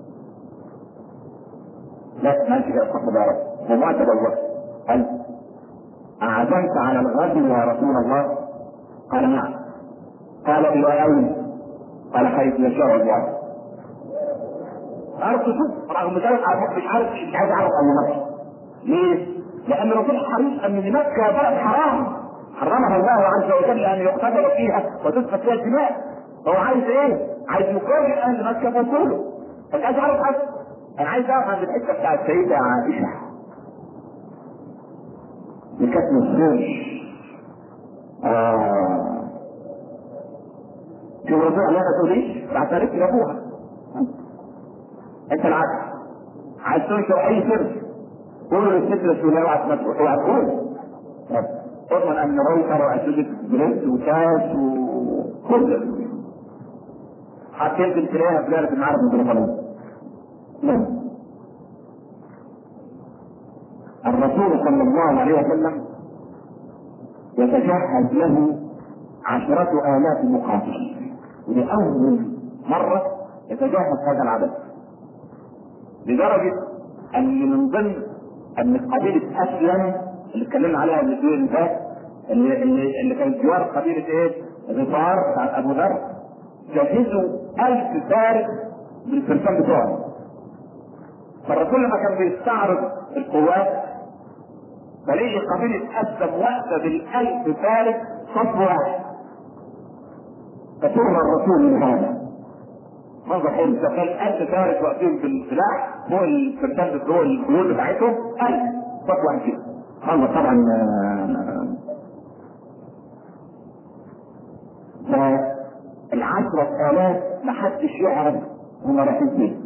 لا ماشي كده صح بارك وما تبوأ قال اعزمت على الغزو يا رسول الله قال نعم قال الى اين؟ قال حيث يشاء الله عارف شوف رغم ذلك مش عارف مش عايز اعرف ابو بكر ليه؟ لأن الرسول حريص أن مكة بلد حرام حرمها الله عز وجل أن يقتتل فيها وتسفك فيها الدماء هو عايز إيه؟ عايز يقابل أهل مكة بوصوله مش عايز أعرف حد أنا عايز أعرف عن الحتة بتاعت السيدة عائشة دي كانت مصير آه شوف الرسول قال لها ما تقوليش بعترف لأبوها أنت العكس عايز تنشر أي سر قولوا للست رسول الله اوعى تروح اوعى تقول اضمن ان رويتر واسودة بريد وكاس وكل حتى يمكن تلاقيها في ليله المعرض البريطانيه لا الرسول صلى الله عليه وسلم يتجهز له عشرة آلاف مقاتل لأول مرة يتجهز هذا العدد لدرجة أن من ضمن أن قبيلة أسلم اللي اتكلمنا عليها الأسبوع اللي فات اللي, اللي, اللي كانت جوار قبيلة إيه؟ غفار بتاعت أبو ذر جهزوا ألف فارس بالفرسان بتوعهم فالرسول لما كان بيستعرض القوات فليه قبيلة أسلم وقت بالألف فارس صف واحد فسر الرسول من هذا منظر حلو تخيل ألف فارس واقفين بالسلاح فوق الفرسان فوق الخيول بتاعتهم ألف صف واحد كده الله طبعا فالعشرة آلاف محدش يعرف هم رايحين فين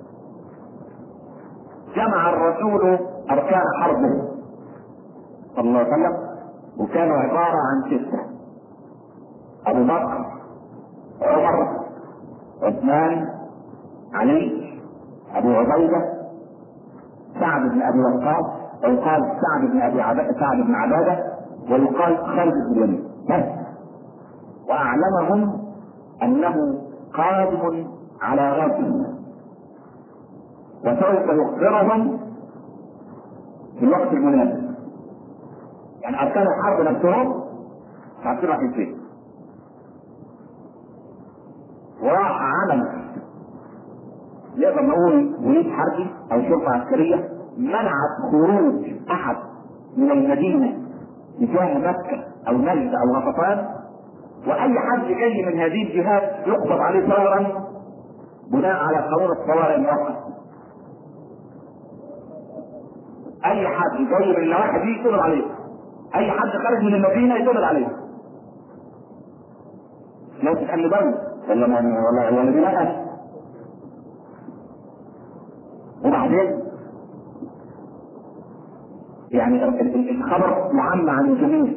جمع الرسول أركان حربه صلى الله عليه وسلم وكانوا عبارة عن ستة أبو بكر عمر عثمان علي أبو عبيدة سعد بن أبي وقاص ويقال سعد بن أبي عبادة سعد بن عبادة ويقال خالد بن اليمين بس وأعلمهم أنه قادم على غزو وسوف يخبرهم في الوقت المناسب يعني اركان الحرب نفسهم عارفين رايحين فين وراح عمل نقدر نقول بوليس حربي او شرطه عسكريه منعت خروج احد من المدينه تجاه مكه او نجد او غطفان واي حد جاي من هذه الجهات يقبض عليه فورا بناء على قانون الطوارئ المؤقت اي حد جاي من النواحي دي يقبض عليه اي حد خارج من المدينه يقبض عليه لا تسالني برضه ولا ما ولا ولا دي لا وبعدين يعني الخبر معمى عن الجميع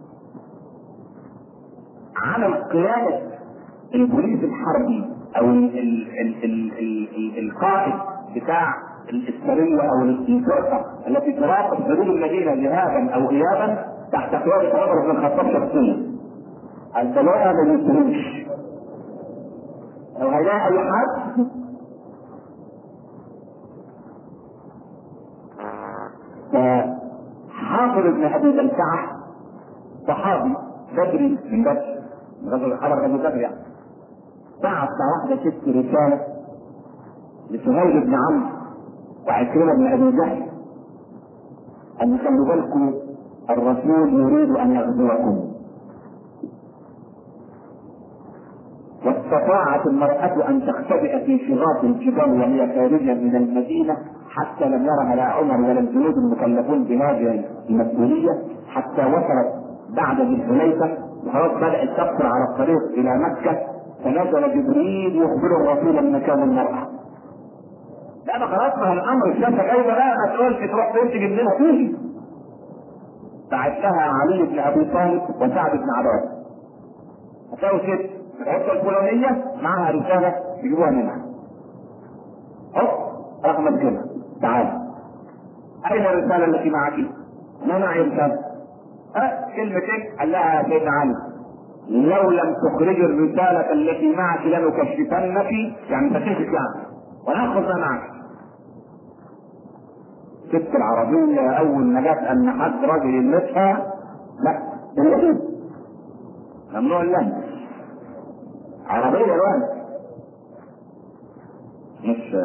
عمل قيادة البوليس الحربي او ال ال ال ال ال ال القائد بتاع السرية او الشرطة التي تراقب حدود المدينة ذهابا او ايابا تحت قيادة عمر بن الخطاب شخصيا الجماعة ما يسلمش لو هيلاقي اي حد فحافظ ابن ابي بلتعه صحابي بدري من بدر من رجل خبر ابو بدر يعني بعت واحده ست رساله لسهيل بن عمرو وعكرمه بن ابي جهل ان خلوا بالكم الرسول يريد ان يغزوكم واستطاعت المرأة أن تختبئ في شغاف الجبال وهي خارجة من المدينة حتى لم يرها لا عمر ولا الجنود المكلفون بهذه المسؤولية حتى وصلت بعد ذي الحليفة وخلاص بدأت تقصر على الطريق إلى مكة فنزل جبريل يخبر الرسول من مكان المرأة. لا ما خلاص ما الأمر الشمس جايبة لا ما تقولش تروح فين تجيب لنا تيجي. بعت لها علي بن أبي طالب وسعد بن عباس. هتلاقوا ست الحته الفلانيه معاها رساله يجيبوها منها. هوب رقم كده تعال. اين الرساله التي معك؟ ما معي رساله. أه كلمتين قال لها سيدنا علي لو لم تخرج الرسالة التي معك لنكشفنك يعني تكشف يعني وناخذ ما معك. ست العربية أول ما جت أن حد راجل يلمسها لا ممنوع اللمس عربية الوان مش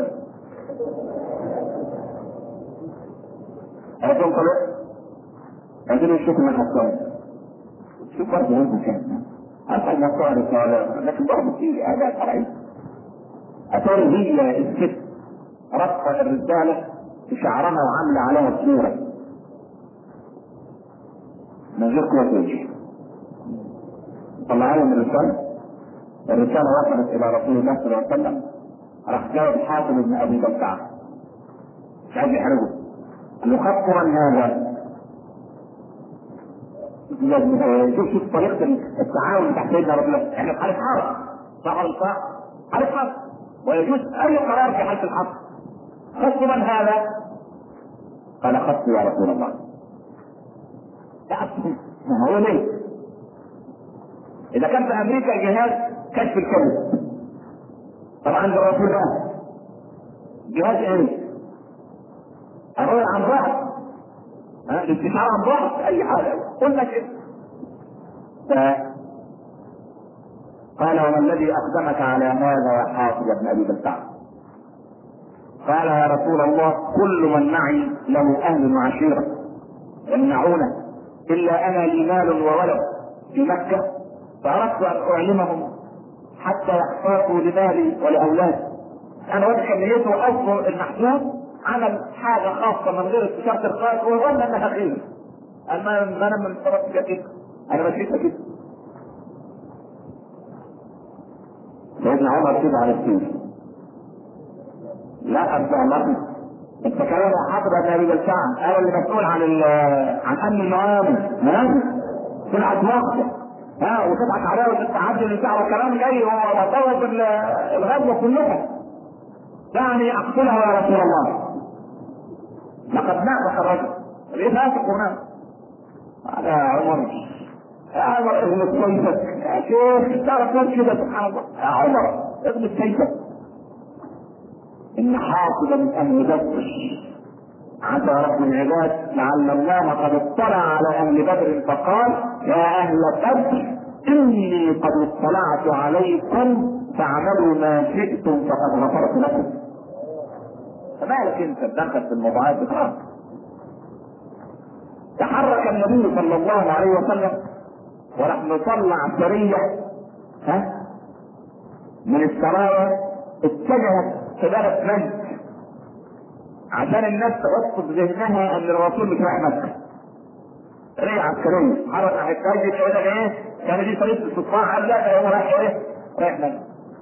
أردون طلع عندنا نشوف من حصان شوف برضه هم كان حتى المصاري رسالة لكن برضه في أداة شرعية أتاري هي الست ربط الرسالة بشعرها وعاملة عليها صورة من غير قوة وجه طلع لهم الرسالة الرسالة وصلت إلى رسول الله صلى الله عليه وسلم راح جايب حاتم بن أبي بلتعة مش عايز يحرجه قال له خط من هذا شوف شوف طريقة التعاون تحت سيدنا رسول الله احنا في حالة حرب صح ولا صح؟ حالة حرب ويجوز أي قرار في حالة الحرب خط من هذا؟ قال خط يا رسول الله لا ما هو ليه؟ اذا كان في امريكا جهاز كشف الكذب طبعا عند الرسول بقى جهاز ايه؟ الرؤية عن بعض ها الاستشعار عن بعض اي حاجه قلنا كده ف- قال وما الذي اقدمك على هذا يا حافظ بن ابي بلتعه قال يا رسول الله كل من معي له اهل وعشيره يمنعونه الا انا لي مال وولد في مكه فاردت ان اعلمهم حتى يحتاطوا لمالي ولاولادي انا واحد كان نيته اصلا المحسوب عمل حاجه خاصه من غير استشاره القائد وظن انها خير اما ما انا من طرف كده انا مشيت كده سيدنا عمر كده على السيف لا أبدا الله انت كمان يا حافظ بن ابي بلتعه انا اللي مسؤول عن ال- عن امن الموامن ها طلعت مصر ها وتضحك عليها وتستعد للدعوه كلام جاي هو مطوب ال- الغزوه كلها يعني اقتلها يا رسول الله لقد نافق الرجل ليه نافق هنا قال يا عمر يا عمر اغمض سيفك يا شيخ تعرف ناس كده سبحان الله يا عمر اغمض سيفك ان حافظا من اهل بدر عسى رب العباد لعل الله قد اطلع على اهل بدر فقال يا اهل بدر اني قد اطلعت عليكم فاعملوا ما شئتم فقد غفرت لكم فمالك انت تدخل في الموضوعات بتاعتك تحرك النبي صلى الله عليه وسلم ونحن نطلع سريه ها من السرايا اتجهت قبالة مجد عشان الناس تحط في ذهنها ان الرسول مش رايح مكه ريح عسكريه حرك على التاجر كده ايه كان دي طريقه الاستطلاع قال لا ده هو رايح ايه؟ رايح مكه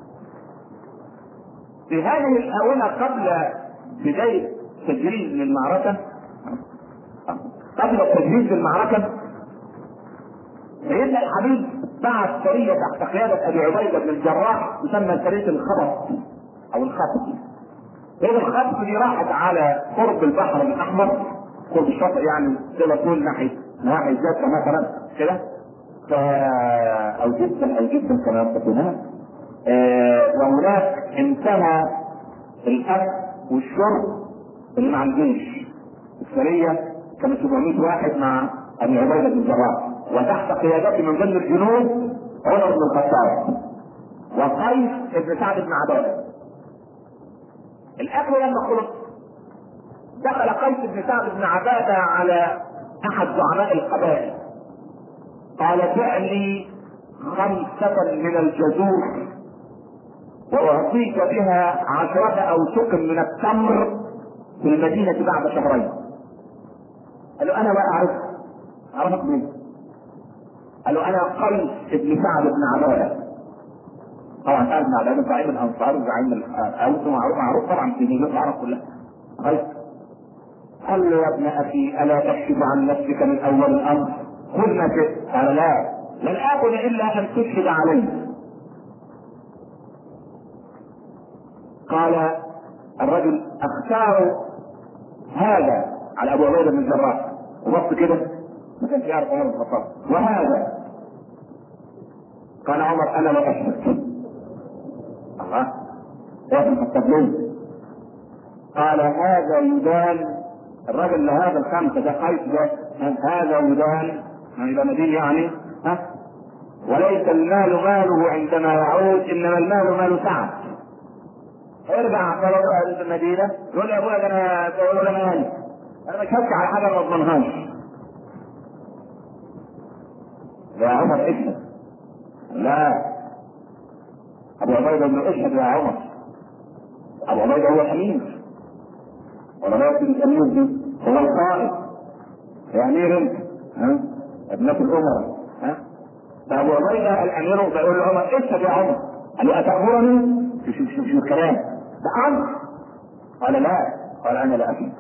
في هذه الاونه قبل بدايه تجهيز للمعركه قبل التجهيز للمعركه سيدنا الحبيب بعث سريه تحت قياده ابي عبيده بن الجراح تسمى سريه الخبط او الخطف هي الخطف دي راحت على قرب البحر الاحمر قرب الشاطئ يعني تقدر تقول ناحيه نواحي جده مثلا كده ف او جدا او جدا كما يقولون آه وهناك انتهى الاكل والشرب اللي مع الجيش السريه كانوا 700 واحد مع ابي عبيده بن الجراح وتحت قيادته من ضمن الجنود عمر بن الخطاب وقيس بن سعد بن عباده الاكل لما خلص دخل قيس بن سعد بن عباده على احد زعماء القبائل قال بع لي خمسة من الجزور وأعطيك بها عشرة أوسق من التمر في المدينة بعد شهرين. قال له أنا لا أعرف عرفت منه. قال له أنا قيس بن سعد بن عبادة. طبعا سعد بن عبادة زعيم الأنصار وزعيم الأوس معروف معروف طبعا في جزيرة العرب كلها. قيس قال له يا ابن أخي ألا تكشف عن نفسك من أول الأمر؟ خذ ما شئت. قال لا لن آخذ إلا أن تشهد علي. قال الرجل اختار هذا على ابو عبيده بن الجراح وبص كده ما كانش يعرف عمر بن الخطاب وهذا قال عمر انا لا اشهد الله يا ابن الخطاب ليه؟ قال هذا يدان الرجل لهذا الخمسه ده قيس ده هذا يدان يبقى مدين يعني ها وليس المال ماله عندما يعود انما المال مال سعد ارجع بلد المدينه يقول يا ابويا ده انا بقول له انا مالي انا مش هبكي على حاجه ما اضمنهاش يا عمر اشهد لا ابو عبيده بن اشهد يا عمر ابو عبيده هو الامير ولا ما يمكن الامير دي هو القائد يا امير انت ها ابنة الامراء ها فابو عبيده الامير بيقول له عمر اشهد يا عمر قال له اتامرني شوف شوف شوف شوف الكلام ده امر قال لا قال انا لا اشهد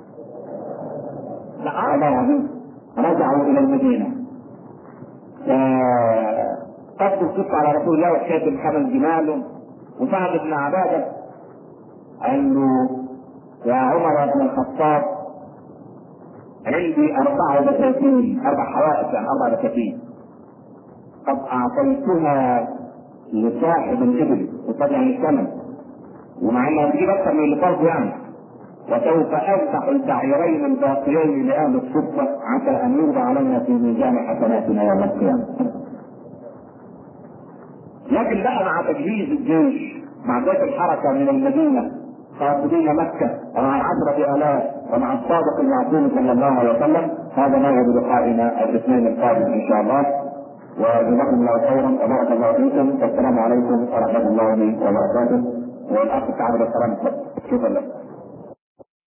لا الله العظيم رجعوا الى المدينه قصد القصة على رسول الله وحكاية الحمل جمال وسعد بن عبادة قال له يا عمر بن الخطاب عندي أربع بساتين أربع حوائط يعني أربع بساتين قد اعطيتها لصاحب الابل وطبعا الثمن ومع انها تجيب اكثر من اللي فرض يعني وسوف افتح البعيرين الباقيين لاهل الصفه عسى ان يوضع لنا في ميزان حسناتنا يوم القيامه. لكن بقى مع تجهيز الجيش مع ذات الحركه من المدينه قاصدين مكه ومع العشره الاف ومع الصادق المعصوم صلى الله عليه وسلم هذا موعد لقائنا الاثنين القادم ان شاء الله وجزاكم الله خيرا وبارك الله فيكم والسلام عليكم ورحمه الله وبركاته والاخ تعالى بالسلام شكرا لك